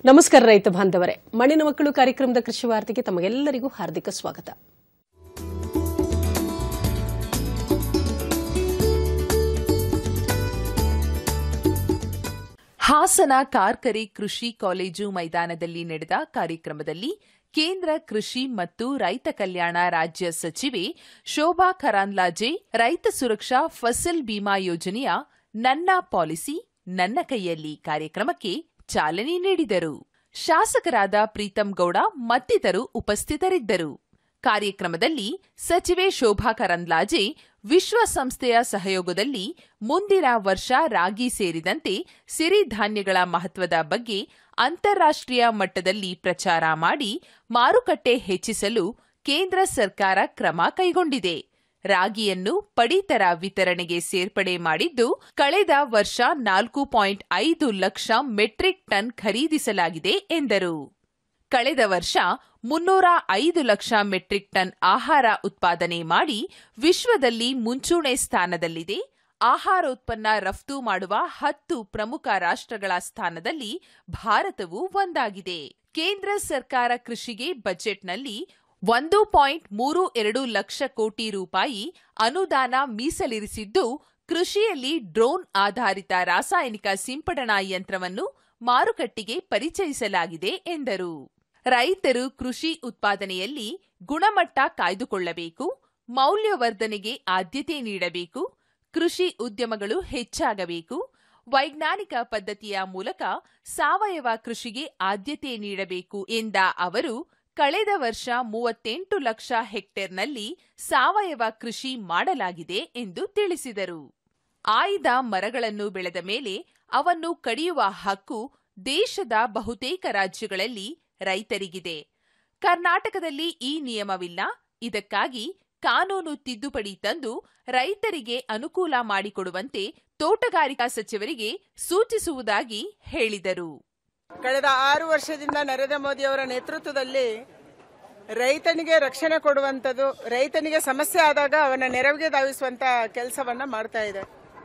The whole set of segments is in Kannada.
ನಮಸ್ಕಾರ ರೈತ ಬಾಂಧವರೇ ಮಣ್ಣಿನ ಮಕ್ಕಳು ಕಾರ್ಯಕ್ರಮದ ಕೃಷಿ ವಾರ್ತೆಗೆ ತಮಗೆಲ್ಲರಿಗೂ ಹಾರ್ದಿಕ ಸ್ವಾಗತ ಹಾಸನ ಕಾರ್ಕರಿ ಕೃಷಿ ಕಾಲೇಜು ಮೈದಾನದಲ್ಲಿ ನಡೆದ ಕಾರ್ಯಕ್ರಮದಲ್ಲಿ ಕೇಂದ್ರ ಕೃಷಿ ಮತ್ತು ರೈತ ಕಲ್ಯಾಣ ರಾಜ್ಯ ಸಚಿವೆ ಶೋಭಾ ಕರಾಂದ್ಲಾಜೆ ರೈತ ಸುರಕ್ಷಾ ಫಸಲ್ ಬಿಮಾ ಯೋಜನೆಯ ನನ್ನ ಪಾಲಿಸಿ ನನ್ನ ಕೈಯಲ್ಲಿ ಕಾರ್ಯಕ್ರಮಕ್ಕೆ ಚಾಲನೆ ನೀಡಿದರು ಶಾಸಕರಾದ ಪ್ರೀತಂ ಗೌಡ ಮತ್ತಿತರರು ಉಪಸ್ಥಿತರಿದ್ದರು ಕಾರ್ಯಕ್ರಮದಲ್ಲಿ ಸಚಿವೆ ಶೋಭಾ ಕರಂದ್ಲಾಜೆ ವಿಶ್ವಸಂಸ್ಥೆಯ ಸಹಯೋಗದಲ್ಲಿ ಮುಂದಿನ ವರ್ಷ ರಾಗಿ ಸೇರಿದಂತೆ ಸಿರಿಧಾನ್ಯಗಳ ಮಹತ್ವದ ಬಗ್ಗೆ ಅಂತಾರಾಷ್ಟ್ರೀಯ ಮಟ್ಟದಲ್ಲಿ ಪ್ರಚಾರ ಮಾಡಿ ಮಾರುಕಟ್ಟೆ ಹೆಚ್ಚಿಸಲು ಕೇಂದ್ರ ಸರ್ಕಾರ ಕ್ರಮ ಕೈಗೊಂಡಿದೆ ರಾಗಿಯನ್ನು ಪಡಿತರ ವಿತರಣೆಗೆ ಸೇರ್ಪಡೆ ಮಾಡಿದ್ದು ಕಳೆದ ವರ್ಷ ನಾಲ್ಕು ಪಾಯಿಂಟ್ ಐದು ಲಕ್ಷ ಮೆಟ್ರಿಕ್ ಟನ್ ಖರೀದಿಸಲಾಗಿದೆ ಎಂದರು ಕಳೆದ ವರ್ಷ ಮುನ್ನೂರ ಐದು ಲಕ್ಷ ಮೆಟ್ರಿಕ್ ಟನ್ ಆಹಾರ ಉತ್ಪಾದನೆ ಮಾಡಿ ವಿಶ್ವದಲ್ಲಿ ಮುಂಚೂಣಿ ಸ್ಥಾನದಲ್ಲಿದೆ ಆಹಾರೋತ್ಪನ್ನ ರಫ್ತು ಮಾಡುವ ಹತ್ತು ಪ್ರಮುಖ ರಾಷ್ಟ್ರಗಳ ಸ್ಥಾನದಲ್ಲಿ ಭಾರತವು ಒಂದಾಗಿದೆ ಕೇಂದ್ರ ಸರ್ಕಾರ ಕೃಷಿಗೆ ಬಜೆಟ್ನಲ್ಲಿ ಒಂದು ಪಾಯಿಂಟ್ ಮೂರು ಎರಡು ಲಕ್ಷ ಕೋಟಿ ರೂಪಾಯಿ ಅನುದಾನ ಮೀಸಲಿರಿಸಿದ್ದು ಕೃಷಿಯಲ್ಲಿ ಡ್ರೋನ್ ಆಧಾರಿತ ರಾಸಾಯನಿಕ ಸಿಂಪಡಣಾ ಯಂತ್ರವನ್ನು ಮಾರುಕಟ್ಟೆಗೆ ಪರಿಚಯಿಸಲಾಗಿದೆ ಎಂದರು ರೈತರು ಕೃಷಿ ಉತ್ಪಾದನೆಯಲ್ಲಿ ಗುಣಮಟ್ಟ ಕಾಯ್ದುಕೊಳ್ಳಬೇಕು ಮೌಲ್ಯವರ್ಧನೆಗೆ ಆದ್ಯತೆ ನೀಡಬೇಕು ಕೃಷಿ ಉದ್ಯಮಗಳು ಹೆಚ್ಚಾಗಬೇಕು ವೈಜ್ಞಾನಿಕ ಪದ್ಧತಿಯ ಮೂಲಕ ಸಾವಯವ ಕೃಷಿಗೆ ಆದ್ಯತೆ ನೀಡಬೇಕು ಎಂದ ಅವರು ಕಳೆದ ವರ್ಷ ಮೂವತ್ತೆಂಟು ಲಕ್ಷ ಹೆಕ್ಟೇರ್ನಲ್ಲಿ ಸಾವಯವ ಕೃಷಿ ಮಾಡಲಾಗಿದೆ ಎಂದು ತಿಳಿಸಿದರು ಆಯ್ದ ಮರಗಳನ್ನು ಬೆಳೆದ ಮೇಲೆ ಅವನ್ನು ಕಡಿಯುವ ಹಕ್ಕು ದೇಶದ ಬಹುತೇಕ ರಾಜ್ಯಗಳಲ್ಲಿ ರೈತರಿಗಿದೆ ಕರ್ನಾಟಕದಲ್ಲಿ ಈ ನಿಯಮವಿಲ್ಲ ಇದಕ್ಕಾಗಿ ಕಾನೂನು ತಿದ್ದುಪಡಿ ತಂದು ರೈತರಿಗೆ ಅನುಕೂಲ ಮಾಡಿಕೊಡುವಂತೆ ತೋಟಗಾರಿಕಾ ಸಚಿವರಿಗೆ ಸೂಚಿಸುವುದಾಗಿ ಹೇಳಿದರು ಕಳೆದ ಆರು ವರ್ಷದಿಂದ ನರೇಂದ್ರ ಮೋದಿ ಅವರ ನೇತೃತ್ವದಲ್ಲಿ ರೈತನಿಗೆ ರಕ್ಷಣೆ ಕೊಡುವಂಥದ್ದು ರೈತನಿಗೆ ಸಮಸ್ಯೆ ಆದಾಗ ಅವನ ನೆರವಿಗೆ ಧಾವಿಸುವಂತ ಕೆಲಸವನ್ನ ಮಾಡ್ತಾ ಇದೆ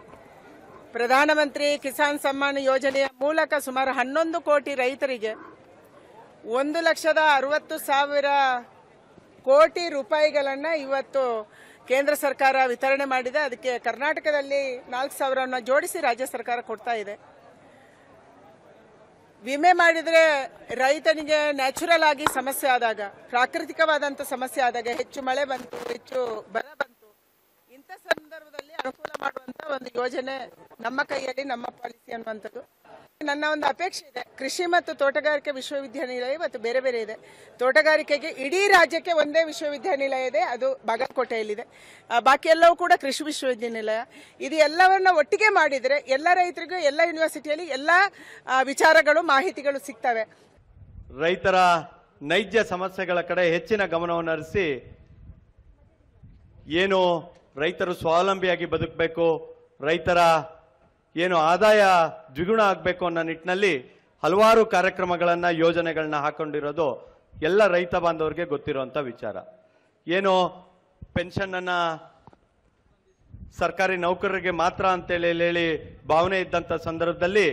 ಪ್ರಧಾನಮಂತ್ರಿ ಕಿಸಾನ್ ಸಮ್ಮಾನ್ ಯೋಜನೆಯ ಮೂಲಕ ಸುಮಾರು ಹನ್ನೊಂದು ಕೋಟಿ ರೈತರಿಗೆ ಒಂದು ಲಕ್ಷದ ಅರವತ್ತು ಸಾವಿರ ಕೋಟಿ ರೂಪಾಯಿಗಳನ್ನ ಇವತ್ತು ಕೇಂದ್ರ ಸರ್ಕಾರ ವಿತರಣೆ ಮಾಡಿದೆ ಅದಕ್ಕೆ ಕರ್ನಾಟಕದಲ್ಲಿ ನಾಲ್ಕು ಸಾವಿರವನ್ನು ಜೋಡಿಸಿ ರಾಜ್ಯ ಸರ್ಕಾರ ಕೊಡ್ತಾ ಇದೆ ವಿಮೆ ಮಾಡಿದ್ರೆ ರೈತನಿಗೆ ನ್ಯಾಚುರಲ್ ಆಗಿ ಸಮಸ್ಯೆ ಆದಾಗ ಪ್ರಾಕೃತಿಕವಾದಂತ ಸಮಸ್ಯೆ ಆದಾಗ ಹೆಚ್ಚು ಮಳೆ ಬಂತು ಹೆಚ್ಚು ಬರ ಬಂತು ಇಂಥ ಸಂದರ್ಭದಲ್ಲಿ ಅನುಕೂಲ ಮಾಡುವಂತ ಒಂದು ಯೋಜನೆ ನಮ್ಮ ಕೈಯಲ್ಲಿ ನಮ್ಮ ಪಾಲಿಸಿ ಅನ್ನುವಂಥದ್ದು ನನ್ನ ಒಂದು ಅಪೇಕ್ಷೆ ಇದೆ ಕೃಷಿ ಮತ್ತು ತೋಟಗಾರಿಕೆ ವಿಶ್ವವಿದ್ಯಾನಿಲಯ ಇವತ್ತು ಬೇರೆ ಬೇರೆ ಇದೆ ತೋಟಗಾರಿಕೆಗೆ ಇಡೀ ರಾಜ್ಯಕ್ಕೆ ಒಂದೇ ವಿಶ್ವವಿದ್ಯಾನಿಲಯ ಇದೆ ಅದು ಬಾಗಲಕೋಟೆಯಲ್ಲಿದೆ ಆ, ಬಾಕಿ ಎಲ್ಲವೂ ಕೂಡ ಕೃಷಿ ವಿಶ್ವವಿದ್ಯಾನಿಲಯ ಇದು ಎಲ್ಲವನ್ನ ಒಟ್ಟಿಗೆ ಮಾಡಿದರೆ ಎಲ್ಲ ರೈತರಿಗೂ ಎಲ್ಲ ಯೂನಿವರ್ಸಿಟಿಯಲ್ಲಿ ಎಲ್ಲ ಆ, ವಿಚಾರಗಳು ಮಾಹಿತಿಗಳು ಸಿಗ್ತವೆ ರೈತರ ನೈಜ ಸಮಸ್ಯೆಗಳ ಕಡೆ ಹೆಚ್ಚಿನ ಗಮನವನ್ನು ಹರಿಸಿ ಏನು ರೈತರು ಸ್ವಾವಲಂಬಿಯಾಗಿ ಬದುಕಬೇಕು ರೈತರ ಏನು ಆದಾಯ ದ್ವಿಗುಣ ಆಗಬೇಕು ಅನ್ನೋ ನಿಟ್ಟಿನಲ್ಲಿ ಹಲವಾರು ಕಾರ್ಯಕ್ರಮಗಳನ್ನು ಯೋಜನೆಗಳನ್ನ ಹಾಕೊಂಡಿರೋದು ಎಲ್ಲ ರೈತ ಬಾಂಧವರಿಗೆ ಗೊತ್ತಿರುವಂಥ ವಿಚಾರ ಏನು ಪೆನ್ಷನ್ನನ್ನು ಸರ್ಕಾರಿ ನೌಕರರಿಗೆ ಮಾತ್ರ ಅಂತೇಳಿ ಹೇಳಿ ಭಾವನೆ ಇದ್ದಂಥ ಸಂದರ್ಭದಲ್ಲಿ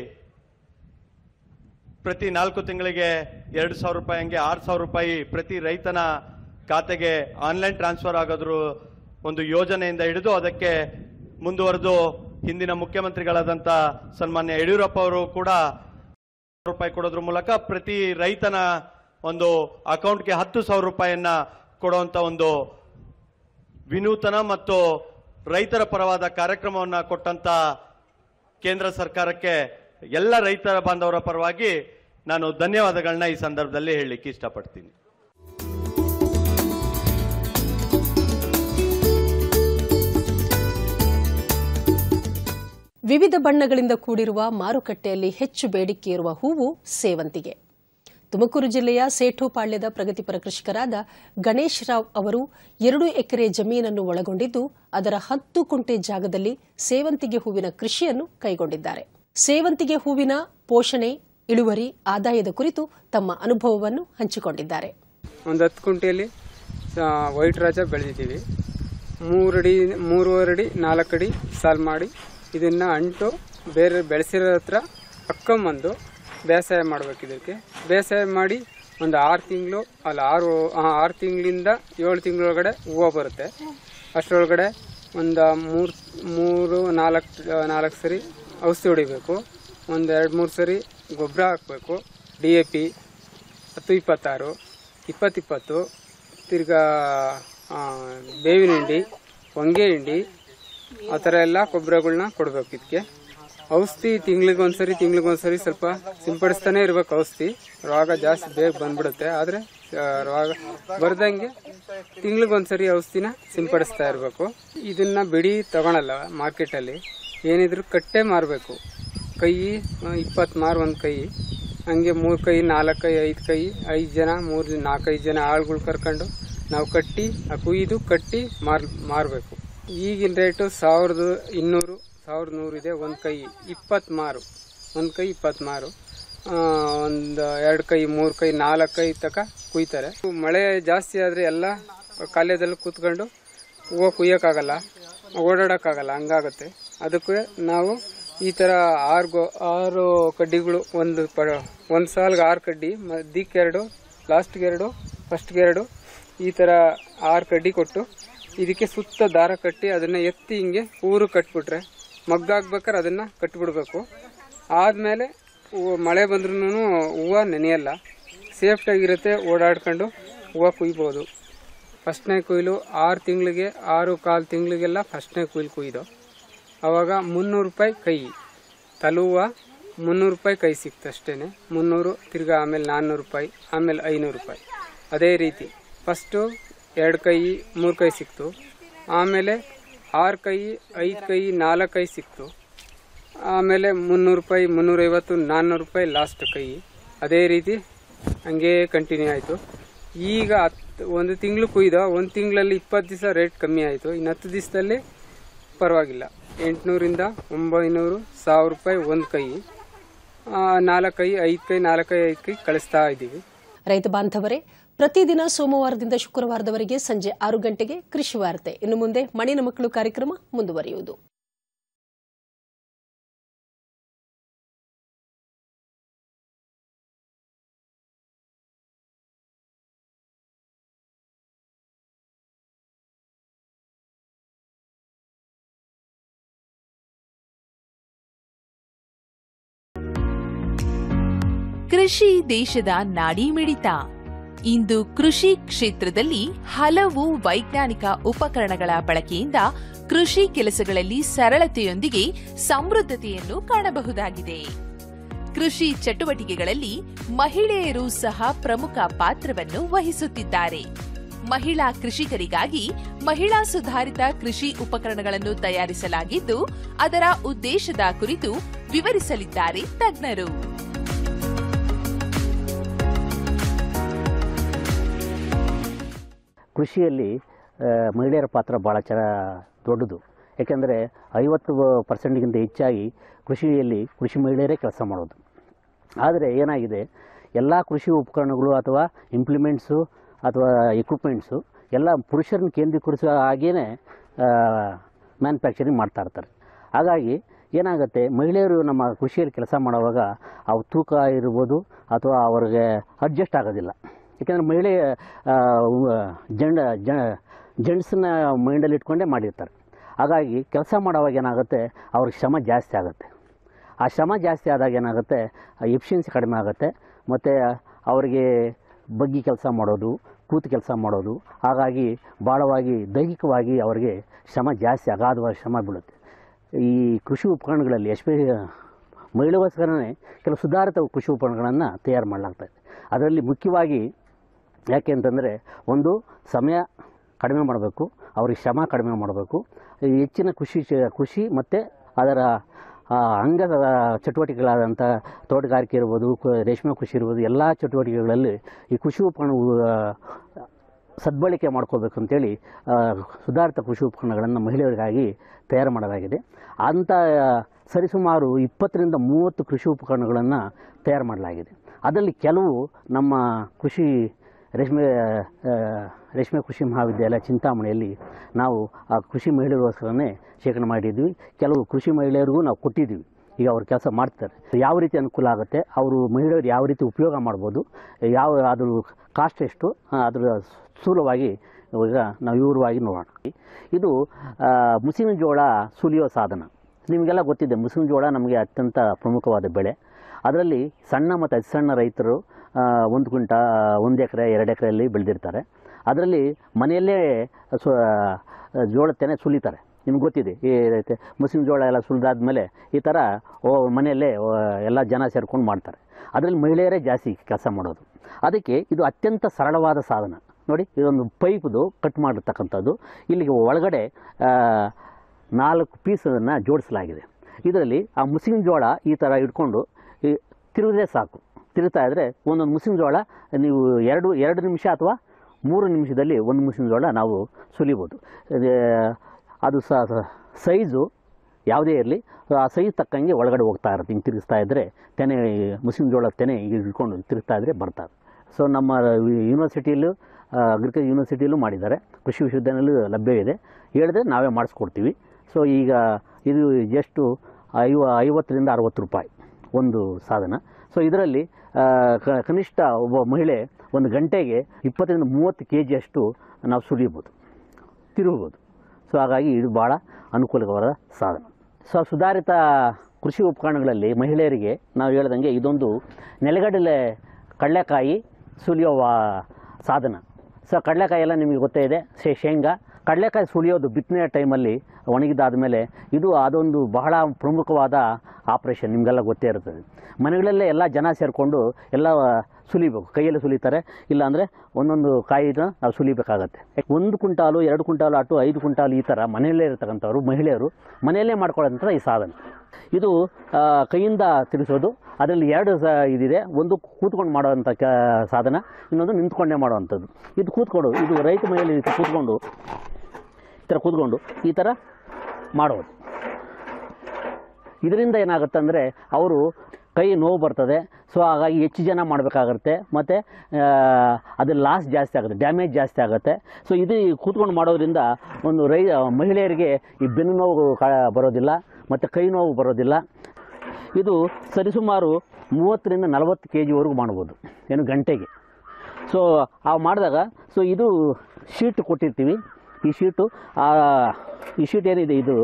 ಪ್ರತಿ ನಾಲ್ಕು ತಿಂಗಳಿಗೆ ಎರಡು ಸಾವಿರ ರೂಪಾಯಿ ಹಂಗೆ ಆರು ಸಾವಿರ ರೂಪಾಯಿ ಪ್ರತಿ ರೈತನ ಖಾತೆಗೆ ಆನ್ಲೈನ್ ಟ್ರಾನ್ಸ್ಫರ್ ಆಗೋದ್ರ ಒಂದು ಯೋಜನೆಯಿಂದ ಹಿಡಿದು ಅದಕ್ಕೆ ಮುಂದುವರೆದು ಹಿಂದಿನ ಮುಖ್ಯಮಂತ್ರಿಗಳಾದಂಥ ಸನ್ಮಾನ್ಯ ಯಡಿಯೂರಪ್ಪ ಅವರು ಕೂಡ ರೂಪಾಯಿ ಕೊಡೋದ್ರ ಮೂಲಕ ಪ್ರತಿ ರೈತನ ಒಂದು ಅಕೌಂಟ್ಗೆ ಹತ್ತು ಸಾವಿರ ರೂಪಾಯಿಯನ್ನ ಕೊಡುವಂತ ಒಂದು ವಿನೂತನ ಮತ್ತು ರೈತರ ಪರವಾದ ಕಾರ್ಯಕ್ರಮವನ್ನ ಕೊಟ್ಟಂತ ಕೇಂದ್ರ ಸರ್ಕಾರಕ್ಕೆ ಎಲ್ಲ ರೈತರ ಬಾಂಧವರ ಪರವಾಗಿ ನಾನು ಧನ್ಯವಾದಗಳನ್ನ ಈ ಸಂದರ್ಭದಲ್ಲಿ ಹೇಳಲಿಕ್ಕೆ ಇಷ್ಟಪಡ್ತೀನಿ ವಿವಿಧ ಬಣ್ಣಗಳಿಂದ ಕೂಡಿರುವ ಮಾರುಕಟ್ಟೆಯಲ್ಲಿ ಹೆಚ್ಚು ಬೇಡಿಕೆ ಇರುವ ಹೂವು ಸೇವಂತಿಗೆ ತುಮಕೂರು ಜಿಲ್ಲೆಯ ಸೇಠುಪಾಳ್ಯದ ಪ್ರಗತಿಪರ ಕೃಷಿಕರಾದ ಗಣೇಶ್ ರಾವ್ ಅವರು ಎರಡು ಎಕರೆ ಜಮೀನನ್ನು ಒಳಗೊಂಡಿದ್ದು ಅದರ ಹತ್ತು ಕುಂಟೆ ಜಾಗದಲ್ಲಿ ಸೇವಂತಿಗೆ ಹೂವಿನ ಕೃಷಿಯನ್ನು ಕೈಗೊಂಡಿದ್ದಾರೆ ಸೇವಂತಿಗೆ ಹೂವಿನ ಪೋಷಣೆ ಇಳುವರಿ ಆದಾಯದ ಕುರಿತು ತಮ್ಮ ಅನುಭವವನ್ನು ಹಂಚಿಕೊಂಡಿದ್ದಾರೆ ಒಂದು ಹತ್ತು ಕುಂಟೆಯಲ್ಲಿ ಸ- ವೈಟ್ ರಾಜ ಬೆಳೆದಿದ್ದೀವಿ ಮೂರಡಿ ಮೂರುವರೆ ಅಡಿ ನಾಲ್ಕು ಅಡಿ ಸಾಲು ಮಾಡಿ ಇದನ್ನು ಅಂಟು ಬೇರೆ ಬೆಳೆಸಿರೋ ಹತ್ರ ಹಕ್ಕೊಂಬಂದು ಬೇಸಾಯ ಮಾಡ್ಬೇಕು ಇದಕ್ಕೆ ಬೇಸಾಯ ಮಾಡಿ ಒಂದು ಆರು ತಿಂಗಳು ಅಲ್ಲ ಆರು ಆ, ಆರು ತಿಂಗಳಿಂದ ಏಳು ತಿಂಗಳೊಳಗಡೆ ಹೂವು ಬರುತ್ತೆ ಅಷ್ಟರೊಳಗಡೆ ಒಂದು ಮೂರು ಮೂರು ನಾಲ್ಕು ನಾಲ್ಕು ಸರಿ ಔಷಧಿ ಹೊಡಿಬೇಕು ಒಂದು ಎರಡು ಮೂರು ಸರಿ ಗೊಬ್ಬರ ಹಾಕಬೇಕು ಡಿ ಎ ಪಿ ಹತ್ತು ಇಪ್ಪತ್ತಾರು ಇಪ್ಪತ್ತಿಪ್ಪತ್ತು ತಿರ್ಗಾ ಆ, ಬೇವಿನ ಹಿಂಡಿ ಹೊಂಗೆ ಹಿಂಡಿ ಆ ಥರ ಎಲ್ಲ ಗೊಬ್ಬರಗಳ್ನ ಕೊಡ್ಬೇಕು ಇದಕ್ಕೆ ಔಷಧಿ ತಿಂಗ್ಳಿಗೊಂದ್ಸರಿ ತಿಂಗ್ಳಿಗೊಂದ್ಸರಿ ಸ್ವಲ್ಪ ಸಿಂಪಡಿಸ್ತಾನೆ ಇರ್ಬೇಕು ಔಷಧಿ ರೋಗ ಜಾಸ್ತಿ ಬೇಗ ಬಂದ್ಬಿಡುತ್ತೆ ಆದರೆ ರೋಗ ಬರ್ದಂಗೆ ತಿಂಗ್ಳಿಗೊಂದ್ಸರಿ ಔಷಧಿನ ಸಿಂಪಡಿಸ್ತಾ ಇರಬೇಕು ಇದನ್ನ ಬಿಡಿ ತಗೊಳಲ್ಲ ಮಾರ್ಕೆಟಲ್ಲಿ ಏನಿದ್ರು ಕಟ್ಟೆ ಮಾರಬೇಕು ಕೈ ಇಪ್ಪತ್ತು ಮಾರು ಒಂದು ಕೈ ಹಂಗೆ ಮೂರು ಕೈ ನಾಲ್ಕು ಕೈ ಐದು ಕೈ ಐದು ಜನ ಮೂರು ನಾಲ್ಕೈದು ಜನ ಆಳುಗಳು ಕರ್ಕೊಂಡು ನಾವು ಕಟ್ಟಿ ಆ ಕುಯ್ದು ಕಟ್ಟಿ ಮಾರ್ ಮಾರಬೇಕು ಈಗಿನ ರೇಟು ಸಾವಿರದ ಇನ್ನೂರು ಸಾವಿರದ ನೂರು ಇದೆ ಒಂದು ಕೈ ಇಪ್ಪತ್ತು ಮಾರು ಒಂದು ಕೈ ಇಪ್ಪತ್ತು ಮಾರು ಒಂದು ಎರಡು ಕೈ ಮೂರು ಕೈ ನಾಲ್ಕು ಕೈ ತಕ ಕುಯ್ತಾರೆ ಮಳೆ ಜಾಸ್ತಿ ಆದರೆ ಎಲ್ಲ ಕಾಲೇಜಲ್ಲಿ ಕೂತ್ಕೊಂಡು ಹೂವು ಕುಯ್ಯೋಕ್ಕಾಗಲ್ಲ ಓಡಾಡೋಕ್ಕಾಗಲ್ಲ ಹಂಗಾಗುತ್ತೆ ಅದಕ್ಕೆ ನಾವು ಈ ಥರ ಆರು ಗೋ ಆರು ಕಡ್ಡಿಗಳು ಒಂದು ಪ ಒಂದು ಸಾಲ್ಗೆ ಆರು ಕಡ್ಡಿ ಮಧ್ಯಕ್ಕೆ ಎರಡು ಲಾಸ್ಟ್ಗೆ ಎರಡು ಫಸ್ಟ್ಗೆ ಎರಡು ಈ ಥರ ಆರು ಕಡ್ಡಿ ಕೊಟ್ಟು ಇದಕ್ಕೆ ಸುತ್ತ ದಾರ ಕಟ್ಟಿ ಅದನ್ನು ಎತ್ತಿ ಹಿಂಗೆ ಊರು ಕಟ್ಬಿಟ್ರೆ ಮಗ್ಗಾಗ್ಬೇಕಾದ್ರೆ ಅದನ್ನು ಕಟ್ಬಿಡ್ಬೇಕು ಆದಮೇಲೆ ಮಳೆ ಬಂದ್ರೂ ಹೂವು ನೆನೆಯಲ್ಲ ಸೇಫ್ಟಾಗಿರುತ್ತೆ ಓಡಾಡ್ಕೊಂಡು ಹೂವು ಕುಯ್ಬೋದು ಫಸ್ಟ್ನೇ ಕೊಯ್ಲು ಆರು ತಿಂಗಳಿಗೆ ಆರು ಕಾಲು ತಿಂಗಳಿಗೆಲ್ಲ ಫಸ್ಟ್ನೇ ಕೊಯ್ಲು ಕೊಯ್ದು ಆವಾಗ ಮುನ್ನೂರು ರೂಪಾಯಿ ಕೈ ತಲುವ ಮುನ್ನೂರು ರೂಪಾಯಿ ಕೈ ಸಿಕ್ತು ಅಷ್ಟೇ ಮುನ್ನೂರು ತಿರ್ಗಾ ಆಮೇಲೆ ನಾನ್ನೂರು ರೂಪಾಯಿ ಆಮೇಲೆ ಐನೂರು ರೂಪಾಯಿ ಅದೇ ರೀತಿ ಫಸ್ಟು ಎರಡು ಕೈ ಮೂರು ಕೈ ಸಿಕ್ತು ಆಮೇಲೆ ಆರು ಕೈ ಐದು ಕೈ ನಾಲ್ಕು ಕೈ ಸಿಕ್ತು ಆಮೇಲೆ ಮುನ್ನೂರು ರೂಪಾಯಿ ಮುನ್ನೂರೈವತ್ತು ನಾನ್ನೂರು ರೂಪಾಯಿ ಲಾಸ್ಟ್ ಕೈ ಅದೇ ರೀತಿ ಹಂಗೇ ಕಂಟಿನ್ಯೂ ಆಯಿತು ಈಗ ಹತ್ತು ಒಂದು ತಿಂಗಳು ಕುಯ್ದ ಒಂದು ತಿಂಗಳಲ್ಲಿ ಇಪ್ಪತ್ತು ದಿವಸ ರೇಟ್ ಕಮ್ಮಿ ಆಯಿತು ಇನ್ನು ಹತ್ತು ದಿವಸದಲ್ಲಿ ಪರವಾಗಿಲ್ಲ ಎಂಟುನೂರಿಂದ ಒಂಬೈನೂರು ಸಾವಿರ ರೂಪಾಯಿ ಒಂದು ಕೈ ಆ, ನಾಲ್ಕು ಕೈ ಐದು ಕೈ ನಾಲ್ಕು ಕೈ ಐದು ಕೈ ಕಳಿಸ್ತಾ ಇದ್ದೀವಿ ರೈತ ಬಾಂಧವರೇ ಪ್ರತಿದಿನ ಸೋಮವಾರದಿಂದ ಶುಕ್ರವಾರದವರೆಗೆ ಸಂಜೆ ಆರು ಗಂಟೆಗೆ ಕೃಷಿ ವಾರ್ತೆ ಇನ್ನು ಮುಂದೆ ಮಣ್ಣಿನ ಮಕ್ಕಳು ಕಾರ್ಯಕ್ರಮ ಮುಂದುವರಿಯುವುದು ಕೃಷಿ ದೇಶದ ನಾಡಿ ಮಿಡಿತ ಇಂದು ಕೃಷಿ ಕ್ಷೇತ್ರದಲ್ಲಿ ಹಲವು ವೈಜ್ಞಾನಿಕ ಉಪಕರಣಗಳ ಬಳಕೆಯಿಂದ ಕೃಷಿ ಕೆಲಸಗಳಲ್ಲಿ ಸರಳತೆಯೊಂದಿಗೆ ಸಮೃದ್ಧತೆಯನ್ನು ಕಾಣಬಹುದಾಗಿದೆ ಕೃಷಿ ಚಟುವಟಿಕೆಗಳಲ್ಲಿ ಮಹಿಳೆಯರು ಸಹ ಪ್ರಮುಖ ಪಾತ್ರವನ್ನು ವಹಿಸುತ್ತಿದ್ದಾರೆ ಮಹಿಳಾ ಕೃಷಿಕರಿಗಾಗಿ ಮಹಿಳಾ ಸುಧಾರಿತ ಕೃಷಿ ಉಪಕರಣಗಳನ್ನು ತಯಾರಿಸಲಾಗಿದ್ದು ಅದರ ಉದ್ದೇಶದ ಕುರಿತು ವಿವರಿಸಲಿದ್ದಾರೆ ತಜ್ಞರು ಕೃಷಿಯಲ್ಲಿ ಆ, ಮಹಿಳೆಯರ ಪಾತ್ರ ಭಾಳ ಚ ದೊಡ್ಡದು ಯಾಕೆಂದರೆ ಐವತ್ತು ಪರ್ಸೆಂಟ್ಗಿಂತ ಹೆಚ್ಚಾಗಿ ಕೃಷಿಯಲ್ಲಿ ಕೃಷಿ ಮಹಿಳೆಯರೇ ಕೆಲಸ ಮಾಡೋದು ಆದರೆ ಏನಾಗಿದೆ ಎಲ್ಲ ಕೃಷಿ ಉಪಕರಣಗಳು ಅಥವಾ ಇಂಪ್ಲಿಮೆಂಟ್ಸು ಅಥವಾ ಎಕ್ವಿಪ್ಮೆಂಟ್ಸು ಎಲ್ಲ ಪುರುಷರನ್ನ ಕೇಂದ್ರೀಕರಿಸೋ ಹಾಗೇ ಮ್ಯಾನುಫ್ಯಾಕ್ಚರಿಂಗ್ ಮಾಡ್ತಾ ಇರ್ತಾರೆ ಹಾಗಾಗಿ ಏನಾಗುತ್ತೆ ಮಹಿಳೆಯರು ನಮ್ಮ ಕೃಷಿಯಲ್ಲಿ ಕೆಲಸ ಮಾಡುವಾಗ ಅವು ತೂಕ ಇರ್ಬೋದು ಅಥವಾ ಅವ್ರಿಗೆ ಅಡ್ಜಸ್ಟ್ ಆಗೋದಿಲ್ಲ ಯಾಕೆಂದರೆ ಮಹಿಳೆ ಆ, ಉ- ಜಂಡ ಜ ಜೆಂಟ್ಸನ್ನ ಮೈಂಡಲ್ಲಿ ಇಟ್ಕೊಂಡೇ ಮಾಡಿರ್ತಾರೆ ಹಾಗಾಗಿ ಕೆಲಸ ಮಾಡೋವಾಗ ಏನಾಗುತ್ತೆ ಅವ್ರಿಗೆ ಶ್ರಮ ಜಾಸ್ತಿ ಆಗುತ್ತೆ ಆ ಶ್ರಮ ಜಾಸ್ತಿ ಆದಾಗ ಏನಾಗುತ್ತೆ ಎಫಿಷಿಯನ್ಸಿ ಕಡಿಮೆ ಆಗುತ್ತೆ ಮತ್ತು ಅವರಿಗೆ ಬಗ್ಗಿ ಕೆಲಸ ಮಾಡೋದು ಕೂತು ಕೆಲಸ ಮಾಡೋದು ಹಾಗಾಗಿ ಭಾಳವಾಗಿ ದೈಹಿಕವಾಗಿ ಅವರಿಗೆ ಶ್ರಮ ಜಾಸ್ತಿ ಅಗಾಧವಾದ ಶ್ರಮ ಬೀಳುತ್ತೆ ಈ ಕೃಷಿ ಉಪಕರಣಗಳಲ್ಲಿ ಎಸ್ಪೆಷಲಿ ಮಹಿಳೆಗೋಸ್ಕರನೇ ಕೆಲವು ಸುಧಾರಿತ ಕೃಷಿ ಉಪಕರಣಗಳನ್ನು ತಯಾರು ಮಾಡಲಾಗ್ತದೆ ಅದರಲ್ಲಿ ಮುಖ್ಯವಾಗಿ ಯಾಕೆ ಅಂತಂದರೆ ಒಂದು ಸಮಯ ಕಡಿಮೆ ಮಾಡಬೇಕು ಅವ್ರಿಗೆ ಶ್ರಮ ಕಡಿಮೆ ಮಾಡಬೇಕು ಈ ಹೆಚ್ಚಿನ ಕೃಷಿ ಚ- ಕೃಷಿ ಮತ್ತು ಅದರ ಆ, ಅಂಗ ಚಟುವಟಿಕೆಗಳಾದಂಥ ತೋಟಗಾರಿಕೆ ಇರ್ಬೋದು ಕು- ರೇಷ್ಮೆ ಕೃಷಿ ಇರ್ಬೋದು ಎಲ್ಲ ಚಟುವಟಿಕೆಗಳಲ್ಲಿ ಈ ಕೃಷಿ ಉಪಕರಣ ಸದ್ಬಳಕೆ ಮಾಡ್ಕೋಬೇಕು ಅಂತೇಳಿ ಆ, ಸುಧಾರಿತ ಕೃಷಿ ಉಪಕರಣಗಳನ್ನು ಮಹಿಳೆಯರಿಗಾಗಿ ತಯಾರು ಮಾಡಲಾಗಿದೆ ಅಂಥ ಸರಿಸುಮಾರು ಇಪ್ಪತ್ತರಿಂದ ಮೂವತ್ತು ಕೃಷಿ ಉಪಕರಣಗಳನ್ನು ತಯಾರು ಮಾಡಲಾಗಿದೆ ಅದರಲ್ಲಿ ಕೆಲವು ನಮ್ಮ ಕೃಷಿ ರೇಷ್ಮೆ ಆ, ರೇಷ್ಮೆ ಕೃಷಿ ಮಹಾವಿದ್ಯಾಲಯ ಚಿಂತಾಮಣಿಯಲ್ಲಿ ನಾವು ಆ ಕೃಷಿ ಮಹಿಳೆಯರಿಗೋಸ್ಕರನೇ ಶೇಖರಣೆ ಮಾಡಿದ್ವಿ ಕೆಲವು ಕೃಷಿ ಮಹಿಳೆಯರಿಗೂ ನಾವು ಕೊಟ್ಟಿದ್ವಿ ಈಗ ಅವ್ರು ಕೆಲಸ ಮಾಡ್ತಾರೆ ಯಾವ ರೀತಿ ಅನುಕೂಲ ಆಗುತ್ತೆ ಅವರು ಮಹಿಳೆಯರು ಯಾವ ರೀತಿ ಉಪಯೋಗ ಮಾಡ್ಬೋದು ಯಾವ ಅದ್ರ ಕಾಸ್ಟ್ ಎಷ್ಟು ಆ, ಅದರ ಸ್ಥೂಲವಾಗಿ ಈಗ ನಾವು ವಿವರವಾಗಿ ನೋಡೋಣ ಇದು ಆ, ಮುಸಿನ ಜೋಳ ಸುಲಿಯೋ ಸಾಧನ ನಿಮಗೆಲ್ಲ ಗೊತ್ತಿದೆ ಮುಸಿನ ಜೋಳ ನಮಗೆ ಅತ್ಯಂತ ಪ್ರಮುಖವಾದ ಬೆಳೆ ಅದರಲ್ಲಿ ಸಣ್ಣ ಮತ್ತು ಅತಿ ಸಣ್ಣ ರೈತರು ಆ, ಒಂದು ಕುಂಟ ಒಂದು ಎಕರೆ ಎರಡು ಎಕರೆಯಲ್ಲಿ ಬೆಳೆದಿರ್ತಾರೆ ಅದರಲ್ಲಿ ಮನೆಯಲ್ಲೇ ಸ್ವ ಜೋಳ ತೆನೆ ಸುಲಿತಾರೆ ನಿಮ್ಗೆ ಗೊತ್ತಿದೆ ಈ ರೀತಿ ಮುಸ್ಲಿಂ ಜೋಳ ಎಲ್ಲ ಸುಲಿದಾದ್ಮೇಲೆ ಈ ಥರ ಓ ಮನೆಯಲ್ಲೇ ಓ, ಎಲ್ಲ ಜನ ಸೇರ್ಕೊಂಡು ಮಾಡ್ತಾರೆ ಅದರಲ್ಲಿ ಮಹಿಳೆಯರೇ ಜಾಸ್ತಿ ಕೆಲಸ ಮಾಡೋದು ಅದಕ್ಕೆ ಇದು ಅತ್ಯಂತ ಸರಳವಾದ ಸಾಧನ ನೋಡಿ ಇದೊಂದು ಪೈಪ್ದು ಕಟ್ ಮಾಡಿರ್ತಕ್ಕಂಥದ್ದು ಇಲ್ಲಿಗೆ ಒಳಗಡೆ ಆ, ನಾಲ್ಕು ಪೀಸನ್ನು ಜೋಡಿಸಲಾಗಿದೆ ಇದರಲ್ಲಿ ಆ ಮುಸ್ಲಿಂ ಜೋಳ ಈ ಥರ ಇಟ್ಕೊಂಡು ಈ ತಿರುಗಿದ್ರೆ ಸಾಕು ತಿರುಗ್ತಾ ಇದ್ದರೆ ಒಂದೊಂದು ಮುಸ್ಲಿಂ ಜೋಳ ನೀವು ಎರಡು ಎರಡು ನಿಮಿಷ ಅಥವಾ ಮೂರು ನಿಮಿಷದಲ್ಲಿ ಒಂದು ಮುಸ್ಲಿಂ ಜೋಳ ನಾವು ಸುಲಿಬೋದು ಅದೇ ಅದು ಸ ಸ- ಸೈಜು ಯಾವುದೇ ಇರಲಿ ಆ ಸೈಜ್ ತಕ್ಕಂಗೆ ಒಳಗಡೆ ಹೋಗ್ತಾ ಇರುತ್ತೆ ಹಿಂಗೆ ತಿರುಗಿಸ್ತಾ ಇದ್ದರೆ ತೆನೆ ಮುಸ್ಲಿಂ ಜೋಳ ತೆನೆ ಈಗ ಇಟ್ಕೊಂಡು ತಿರುಗ್ತಾ ಇದ್ದರೆ ಬರ್ತಾರೆ ಸೊ ನಮ್ಮ ಯೂನಿವರ್ಸಿಟಿಯಲ್ಲೂ ಅಗ್ರಿಕಲ್ಚರ್ ಯೂನಿವರ್ಸಿಟಿಯಲ್ಲೂ ಮಾಡಿದ್ದಾರೆ ಕೃಷಿ ವಿಶ್ವವಿದ್ಯಾನಿಲಯಲ್ಲೂ ಲಭ್ಯವಿದೆ ಹೇಳಿದ್ರೆ ನಾವೇ ಮಾಡಿಸ್ಕೊಡ್ತೀವಿ ಸೊ ಈಗ ಇದು ಎಷ್ಟು ಐವ ಐವತ್ತರಿಂದ ಅರವತ್ತು ರೂಪಾಯಿ ಒಂದು ಸಾಧನ ಸೊ ಇದರಲ್ಲಿ ಆ, ಕ- ಕನಿಷ್ಠ ಒಬ್ಬ ಮಹಿಳೆ ಒಂದು ಗಂಟೆಗೆ ಇಪ್ಪತ್ತರಿಂದ ಮೂವತ್ತು ಕೆ ಜಿಯಷ್ಟು ನಾವು ಸುಲಿಬೋದು ತಿರುಗ್ಬೋದು ಸೊ ಹಾಗಾಗಿ ಇದು ಭಾಳ ಅನುಕೂಲಕರ ಸಾಧನ ಸೊ ಸುಧಾರಿತ ಕೃಷಿ ಉಪಕರಣಗಳಲ್ಲಿ ಮಹಿಳೆಯರಿಗೆ ನಾವು ಹೇಳ್ದಂಗೆ ಇದೊಂದು ನೆಲಗಡಲೆ ಕಡಲೆಕಾಯಿ ಸುಲಿಯೋ ವಾ- ಸಾಧನ ಸೊ ಕಡಲೆಕಾಯಿ ಎಲ್ಲ ನಿಮಗೆ ಗೊತ್ತೇ ಇದೆ ಶೇ ಶೇಂಗಾ ಕಡಲೆಕಾಯಿ ಸುಲಿಯೋದು ಬಿತ್ತನೆ ಟೈಮಲ್ಲಿ ಒಣಗಿದಾದ ಇದು ಅದೊಂದು ಬಹಳ ಪ್ರಮುಖವಾದ ಆಪ್ರೇಷನ್ ನಿಮಗೆಲ್ಲ ಗೊತ್ತೇ ಇರ್ತದೆ ಮನೆಗಳಲ್ಲೇ ಎಲ್ಲ ಜನ ಸೇರಿಕೊಂಡು ಎಲ್ಲ ಸುಲಿಬೇಕು ಕೈಯಲ್ಲಿ ಸುಲಿತಾರೆ ಇಲ್ಲಾಂದರೆ ಒಂದೊಂದು ಕಾಯಿನ ನಾವು ಸುಲಿಬೇಕಾಗತ್ತೆ ಯಾಕೆ ಒಂದು ಕುಂಟಾಲು ಎರಡು ಕುಂಟಾಲು ಅಟ್ಟು ಐದು ಕುಂಟಾಲು ಈ ಥರ ಮನೆಯಲ್ಲೇ ಇರ್ತಕ್ಕಂಥವ್ರು ಮಹಿಳೆಯರು ಮನೆಯಲ್ಲೇ ಮಾಡ್ಕೊಳ್ಳೋಂಥ ಈ ಸಾಧನ ಇದು ಆ, ಕೈಯಿಂದ ತಿರುಗಿಸೋದು ಅದರಲ್ಲಿ ಎರಡು ಸ ಇದಿದೆ ಒಂದು ಕೂತ್ಕೊಂಡು ಮಾಡುವಂಥ ಕ ಸಾಧನ ಇನ್ನೊಂದು ನಿಂತ್ಕೊಂಡೇ ಮಾಡುವಂಥದ್ದು ಇದು ಕೂತ್ಕೊಂಡು ಇದು ರೈತ ಮಹಿಳೆ ಈ ಥರ ಕೂತ್ಕೊಂಡು ಈ ಥರ ಕೂತ್ಕೊಂಡು ಈ ಥರ ಮಾಡೋದು ಇದರಿಂದ ಏನಾಗುತ್ತೆ ಅಂದರೆ ಅವರು ಕೈ ನೋವು ಬರ್ತದೆ ಸೊ ಹಾಗಾಗಿ ಹೆಚ್ಚು ಜನ ಮಾಡಬೇಕಾಗುತ್ತೆ ಮತ್ತು ಅದು ಲಾಸ್ ಜಾಸ್ತಿ ಆಗುತ್ತೆ ಡ್ಯಾಮೇಜ್ ಜಾಸ್ತಿ ಆಗುತ್ತೆ ಸೊ ಇದು ಕೂತ್ಕೊಂಡು ಮಾಡೋದ್ರಿಂದ ಒಂದು ರೈ ಮಹಿಳೆಯರಿಗೆ ಈ ಬೆನ್ನು ನೋವು ಕ ಬರೋದಿಲ್ಲ ಮತ್ತು ಕೈ ನೋವು ಬರೋದಿಲ್ಲ ಇದು ಸರಿಸುಮಾರು ಮೂವತ್ತರಿಂದ ನಲವತ್ತು ಕೆ ಜಿವರೆಗೂ ಮಾಡ್ಬೋದು ಏನು ಗಂಟೆಗೆ ಸೊ ಆ ಮಾಡಿದಾಗ ಸೊ ಇದು ಶೀಟ್ ಕೊಟ್ಟಿರ್ತೀವಿ ಈ ಶೀಟು ಆ, ಈ ಶೀಟ್ ಏನಿದೆ ಇದು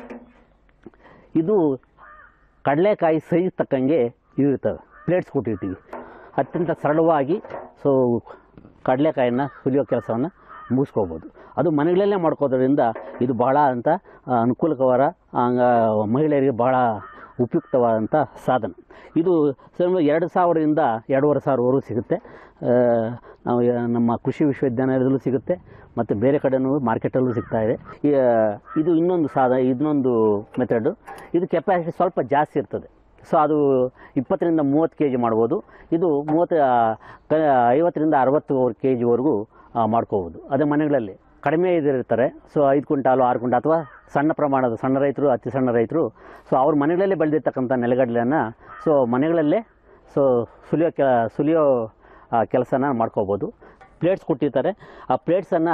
ಇದು ಕಡಲೆಕಾಯಿ ಸೈಜ್ ತಕ್ಕಂಗೆ ಇರ್ತವೆ ಪ್ಲೇಟ್ಸ್ ಕೊಟ್ಟಿರ್ತೀವಿ ಅತ್ಯಂತ ಸರಳವಾಗಿ ಸೊ ಕಡಲೆಕಾಯಿನ ಸುಲಿಯೋ ಕೆಲಸವನ್ನು ಮುಗಿಸ್ಕೋಬೋದು ಅದು ಮನೆಗಳಲ್ಲೇ ಮಾಡ್ಕೋದ್ರಿಂದ ಇದು ಬಹಳ ಅಂತ ಆ, ಅನುಕೂಲಕರ ಹಂಗ ಮಹಿಳೆಯರಿಗೆ ಬಹಳ ಉಪಯುಕ್ತವಾದಂಥ ಸಾಧನ ಇದು ಸುಮಾರು ಎರಡು ಸಾವಿರದಿಂದ ಎರಡೂವರೆ ಸಾವಿರವರೆಗೂ ಸಿಗುತ್ತೆ ಆ, ನಾವು ಯ- ನಮ್ಮ ಕೃಷಿ ವಿಶ್ವವಿದ್ಯಾನಿಲಯದಲ್ಲೂ ಸಿಗುತ್ತೆ ಮತ್ತು ಬೇರೆ ಕಡೆನೂ ಮಾರ್ಕೆಟಲ್ಲೂ ಸಿಗ್ತಾ ಇದೆ ಈ, ಆ, ಇದು ಇನ್ನೊಂದು ಸಾಧ ಇನ್ನೊಂದು ಮೆಥಡು ಇದು ಕೆಪಾಸಿಟಿ ಸ್ವಲ್ಪ ಜಾಸ್ತಿ ಇರ್ತದೆ ಸೊ ಅದು ಇಪ್ಪತ್ತರಿಂದ ಮೂವತ್ತು ಕೆ ಜಿ ಮಾಡ್ಬೋದು ಇದು ಮೂವತ್ತು ಆ, ಕ ಐವತ್ತರಿಂದ ಅರವತ್ತು ಕೆ ಜಿವರೆಗೂ ಮಾಡ್ಕೋಬೋದು ಅದೇ ಮನೆಗಳಲ್ಲಿ ಕಡಿಮೆ ಇದಿರ್ತಾರೆ ಸೊ ಐದು ಕ್ವಿಂಟಾಲು ಆರು ಕ್ವಿಂಟಾಲ್ ಅಥವಾ ಸಣ್ಣ ಪ್ರಮಾಣದ ಸಣ್ಣ ರೈತರು ಅತಿ ಸಣ್ಣ ರೈತರು ಸೊ ಅವ್ರ ಮನೆಗಳಲ್ಲೇ ಬೆಳೆದಿರ್ತಕ್ಕಂಥ ನೆಲಗಡಲೆಯನ್ನು ಸೊ ಮನೆಗಳಲ್ಲೇ ಸೊ ಸುಲಿಯೋ ಕೆ ಸುಲಿಯೋ ಕೆಲಸನ ಮಾಡ್ಕೋಬೋದು ಪ್ಲೇಟ್ಸ್ ಕೊಟ್ಟಿರ್ತಾರೆ ಆ ಪ್ಲೇಟ್ಸನ್ನು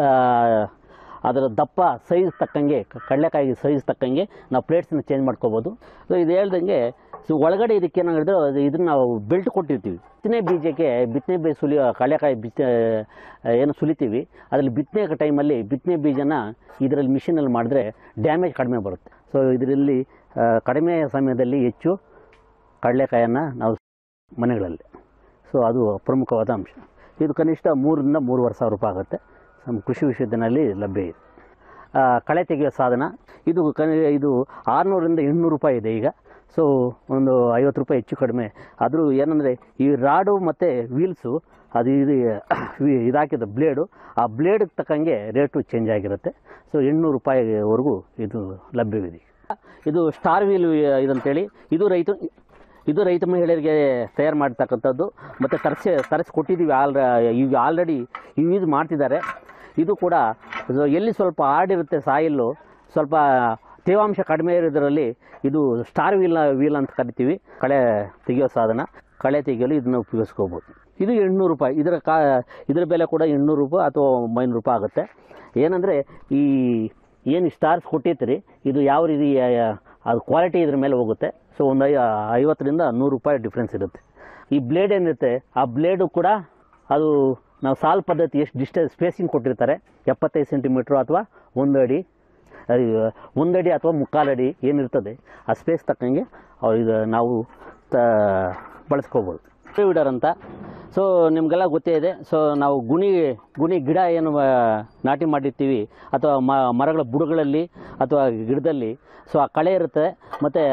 ಅದರ ದಪ್ಪ ಸೈಜ್ ತಕ್ಕಂಗೆ ಕ- ಕಡಲೆಕಾಯಿ ಸೈಜ್ ತಕ್ಕಂಗೆ ನಾವು ಪ್ಲೇಟ್ಸನ್ನ ಚೇಂಜ್ ಮಾಡ್ಕೋಬೋದು ಸೊ ಇದು ಹೇಳ್ದಂಗೆ ಸೊ ಒಳಗಡೆ ಇದಕ್ಕೆ ಏನಾಗಿದ್ರೆ ಅದು ಇದನ್ನ ನಾವು ಬೆಲ್ಟ್ ಕೊಟ್ಟಿರ್ತೀವಿ ಬಿತ್ತನೆ ಬೀಜಕ್ಕೆ ಬಿತ್ತನೆ ಬೀಜ ಸುಲಿಯೋ ಕಡಲೆಕಾಯಿ ಬಿತ್ತ ಏನು ಸುಲಿತೀವಿ ಅದರಲ್ಲಿ ಬಿತ್ತನೆ ಟೈಮಲ್ಲಿ ಬಿತ್ತನೆ ಬೀಜನ ಇದರಲ್ಲಿ ಮಿಷಿನಲ್ಲಿ ಮಾಡಿದ್ರೆ ಡ್ಯಾಮೇಜ್ ಕಡಿಮೆ ಬರುತ್ತೆ ಸೊ ಇದರಲ್ಲಿ ಆ, ಕಡಿಮೆ ಸಮಯದಲ್ಲಿ ಹೆಚ್ಚು ಕಡಲೆಕಾಯನ್ನು ನಾವು ಮನೆಗಳಲ್ಲಿ ಸೊ ಅದು ಪ್ರಮುಖವಾದ ಅಂಶ ಇದು ಕನಿಷ್ಠ ಮೂರರಿಂದ ಮೂರುವರೆ ಸಾವಿರ ರೂಪಾಯಿ ಆಗುತ್ತೆ ನಮ್ಮ ಕೃಷಿ ವಿಶ್ವವಿದ್ಯಾನಿಲಯದಲ್ಲಿ ಲಭ್ಯ ಇದೆ ಆ, ಕಳೆ ತೆಗೆಯೋ ಸಾಧನ ಇದು ಕನಿ ಇದು ಆರುನೂರಿಂದ ಎಂಟುನೂರು ರೂಪಾಯಿ ಇದೆ ಈಗ ಸೊ ಒಂದು ಐವತ್ತು ರೂಪಾಯಿ ಹೆಚ್ಚು ಕಡಿಮೆ ಆದರೂ ಏನಂದರೆ ಈ ರಾಡು ಮತ್ತು ವೀಲ್ಸು ಅದು ಇದು ಇದಾಕಿದ ಬ್ಲೇಡು ಆ ಬ್ಲೇಡ್ಗೆ ತಕ್ಕಂಗೆ ರೇಟು ಚೇಂಜ್ ಆಗಿರುತ್ತೆ ಸೊ ಎಂಟುನೂರು ರೂಪಾಯಿವರೆಗೂ ಇದು ಲಭ್ಯವಿದೆ ಇದು ಸ್ಟಾರ್ ವೀಲ್ ಇದಂತೇಳಿ ಇದು ರೈತ ಇದು ರೈತ ಮಹಿಳೆಯರಿಗೆ ತಯಾರು ಮಾಡ್ತಕ್ಕಂಥದ್ದು ಮತ್ತು ತರಿಸಿ ತರಿಸಿ ಕೊಟ್ಟಿದ್ದೀವಿ ಆಲ್ ಈಗ ಆಲ್ರೆಡಿ ಯೂಸ್ ಮಾಡ್ತಿದ್ದಾರೆ ಇದು ಕೂಡ ಇದು ಎಲ್ಲಿ ಸ್ವಲ್ಪ ಆಡಿರುತ್ತೆ ಸಾಯಿಲ್ಲು ಸ್ವಲ್ಪ ತೇವಾಂಶ ಕಡಿಮೆ ಇರೋದ್ರಲ್ಲಿ ಇದು ಸ್ಟಾರ್ ವೀಲ್ ವೀಲ್ ಅಂತ ಕರಿತೀವಿ ಕಳೆ ತೆಗೆಯೋ ಸಾಧನ ಕಳೆ ತೆಗೆಯಲು ಇದನ್ನು ಉಪಯೋಗಿಸ್ಕೋಬೋದು ಇದು ಎಂಟುನೂರು ರೂಪಾಯಿ ಇದರ ಕಾ ಇದರ ಬೆಲೆ ಕೂಡ ಎಂಟುನೂರು ರೂಪಾಯಿ ಅಥವಾ ಒಂಬೈನೂರು ರೂಪಾಯಿ ಆಗುತ್ತೆ ಏನಂದರೆ ಈ ಏನು ಸ್ಟಾರ್ಸ್ ಕೊಟ್ಟಿರ್ತೀರಿ ಇದು ಯಾವ ರೀತಿ ಅದು ಕ್ವಾಲಿಟಿ ಇದ್ರ ಮೇಲೆ ಹೋಗುತ್ತೆ ಸೊ ಒಂದು ಐ ಐವತ್ತರಿಂದ ನೂರು ರೂಪಾಯಿ ಡಿಫ್ರೆನ್ಸ್ ಇರುತ್ತೆ ಈ ಬ್ಲೇಡ್ ಏನಿರುತ್ತೆ ಆ ಬ್ಲೇಡು ಕೂಡ ಅದು ನಾವು ಸಾಲ್ ಪದ್ಧತಿ ಎಷ್ಟು ಡಿಸ್ಟೆನ್ಸ್ ಸ್ಪೇಸಿಂಗ್ ಕೊಟ್ಟಿರ್ತಾರೆ ಎಪ್ಪತ್ತೈದು ಸೆಂಟಿಮೀಟ್ರು ಅಥವಾ ಒಂದು ಅಡಿ ಅದು ಒಂದು ಅಡಿ ಅಥವಾ ಮುಕ್ಕಾಲು ಅಡಿ ಏನಿರ್ತದೆ ಆ ಸ್ಪೇಸ್ ತಕ್ಕಂಗೆ ಅವು ಇದು ನಾವು ತ ಬಳಸ್ಕೋಬೋದು ವೀಡರ್ ಅಂತ ಸೊ ನಿಮಗೆಲ್ಲ ಗೊತ್ತೇ ಇದೆ ಸೊ ನಾವು ಗುಣಿ ಗುಣಿ ಗಿಡ ಏನು ಆ, ನಾಟಿ ಮಾಡಿರ್ತೀವಿ ಅಥವಾ ಮ ಮರಗಳ ಬುಡಗಳಲ್ಲಿ ಅಥವಾ ಗಿಡದಲ್ಲಿ ಸೊ ಆ ಕಳೆ ಇರುತ್ತೆ ಮತ್ತು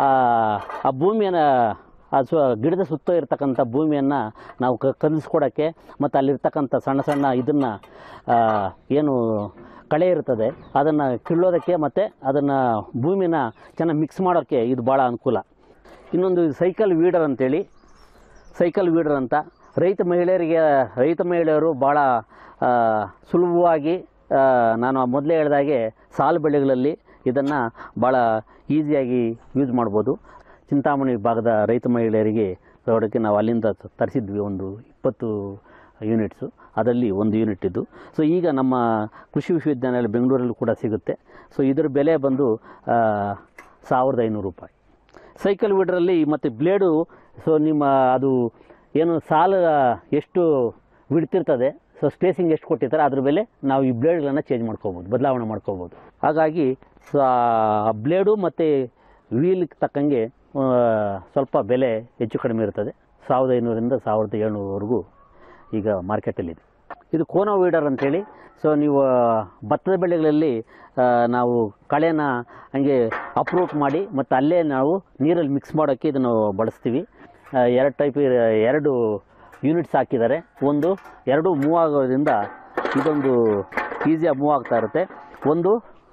ಆ ಭೂಮಿಯನ್ನು ಆ ಸ್ವ ಗಿಡದ ಸುತ್ತ ಇರ್ತಕ್ಕಂಥ ಭೂಮಿಯನ್ನು ನಾವು ಕ ಕಲಿಸ್ಕೊಡೋಕ್ಕೆ ಮತ್ತು ಅಲ್ಲಿರ್ತಕ್ಕಂಥ ಸಣ್ಣ ಸಣ್ಣ ಇದನ್ನು ಏನು ಕಳೆ ಇರ್ತದೆ ಅದನ್ನು ಕೀಳೋದಕ್ಕೆ ಮತ್ತು ಅದನ್ನು ಭೂಮಿನ ಚೆನ್ನಾಗಿ ಮಿಕ್ಸ್ ಮಾಡೋಕ್ಕೆ ಇದು ಭಾಳ ಅನುಕೂಲ ಇನ್ನೊಂದು ಸೈಕಲ್ ವೀಡರ್ ಅಂತೇಳಿ ಸೈಕಲ್ ವೀಡರ್ ಅಂತ ರೈತ ಮಹಿಳೆಯರಿಗೆ ರೈತ ಮಹಿಳೆಯರು ಭಾಳ ಆ, ಸುಲಭವಾಗಿ ಆ, ನಾನು ಮೊದಲೇ ಹೇಳಿದಾಗೆ ಸಾಲು ಬೆಳೆಗಳಲ್ಲಿ ಇದನ್ನು ಭಾಳ ಈಸಿಯಾಗಿ ಯೂಸ್ ಮಾಡ್ಬೋದು ಚಿಂತಾಮಣಿ ಭಾಗದ ರೈತ ಮಹಿಳೆಯರಿಗೆ ನೋಡೋಕ್ಕೆ ನಾವು ಅಲ್ಲಿಂದ ತ- ತರಿಸಿದ್ವಿ ಒಂದು ಇಪ್ಪತ್ತು ಯೂನಿಟ್ಸು ಅದರಲ್ಲಿ ಒಂದು ಯೂನಿಟ್ ಇದ್ದು ಸೊ ಈಗ ನಮ್ಮ ಕೃಷಿ ವಿಶ್ವವಿದ್ಯಾನಿಲಯ ಬೆಂಗಳೂರಲ್ಲೂ ಕೂಡ ಸಿಗುತ್ತೆ ಸೊ ಇದರ ಬೆಲೆ ಬಂದು ಆ, ಸಾವಿರದ ಐನೂರು ರೂಪಾಯಿ ಸೈಕಲ್ ವೀಡರಲ್ಲಿ ಮತ್ತು ಬ್ಲೇಡು ಸೊ ನಿಮ್ಮ ಅದು ಏನು ಸಾಲ ಎಷ್ಟು ಬಿಡ್ತಿರ್ತದೆ ಸೊ ಸ್ಪೇಸಿಂಗ್ ಎಷ್ಟು ಕೊಟ್ಟಿರ್ತಾರೆ ಅದ್ರ ಬೆಲೆ ನಾವು ಈ ಬ್ಲೇಡ್ಗಳನ್ನು ಚೇಂಜ್ ಮಾಡ್ಕೋಬೋದು ಬದಲಾವಣೆ ಮಾಡ್ಕೋಬೋದು ಹಾಗಾಗಿ ಸೊ ಆ ಬ್ಲೇಡು ಮತ್ತು ವೀಲ್ಗೆ ತಕ್ಕಂಗೆ ಆ, ಸ್ವಲ್ಪ ಬೆಲೆ ಹೆಚ್ಚು ಕಡಿಮೆ ಇರ್ತದೆ ಸಾವಿರದ ಐನೂರಿಂದ ಸಾವಿರದ ಏಳ್ನೂರವರೆಗೂ ಈಗ ಮಾರ್ಕೆಟಲ್ಲಿದೆ ಇದು ಕೋನೋ ವೀಡರ್ ಅಂತೇಳಿ ಸೊ ನೀವು ಭತ್ತದ ಬೆಳೆಗಳಲ್ಲಿ ಆ, ನಾವು ಕಳೆನ ಹಂಗೆ ಅಪ್ರೂಟ್ ಮಾಡಿ ಮತ್ತು ಅಲ್ಲೇ ನಾವು ನೀರಲ್ಲಿ ಮಿಕ್ಸ್ ಮಾಡೋಕ್ಕೆ ಇದನ್ನು ಬಳಸ್ತೀವಿ ಆ, ಎರಡು ಟೈಪ್ ಎರಡು ಯೂನಿಟ್ಸ್ ಹಾಕಿದ್ದಾರೆ ಒಂದು ಎರಡು ಮೂವ್ ಆಗೋದ್ರಿಂದ ಇದೊಂದು ಈಸಿಯಾಗಿ ಮೂವ್ ಆಗ್ತಾ ಇರುತ್ತೆ ಒಂದು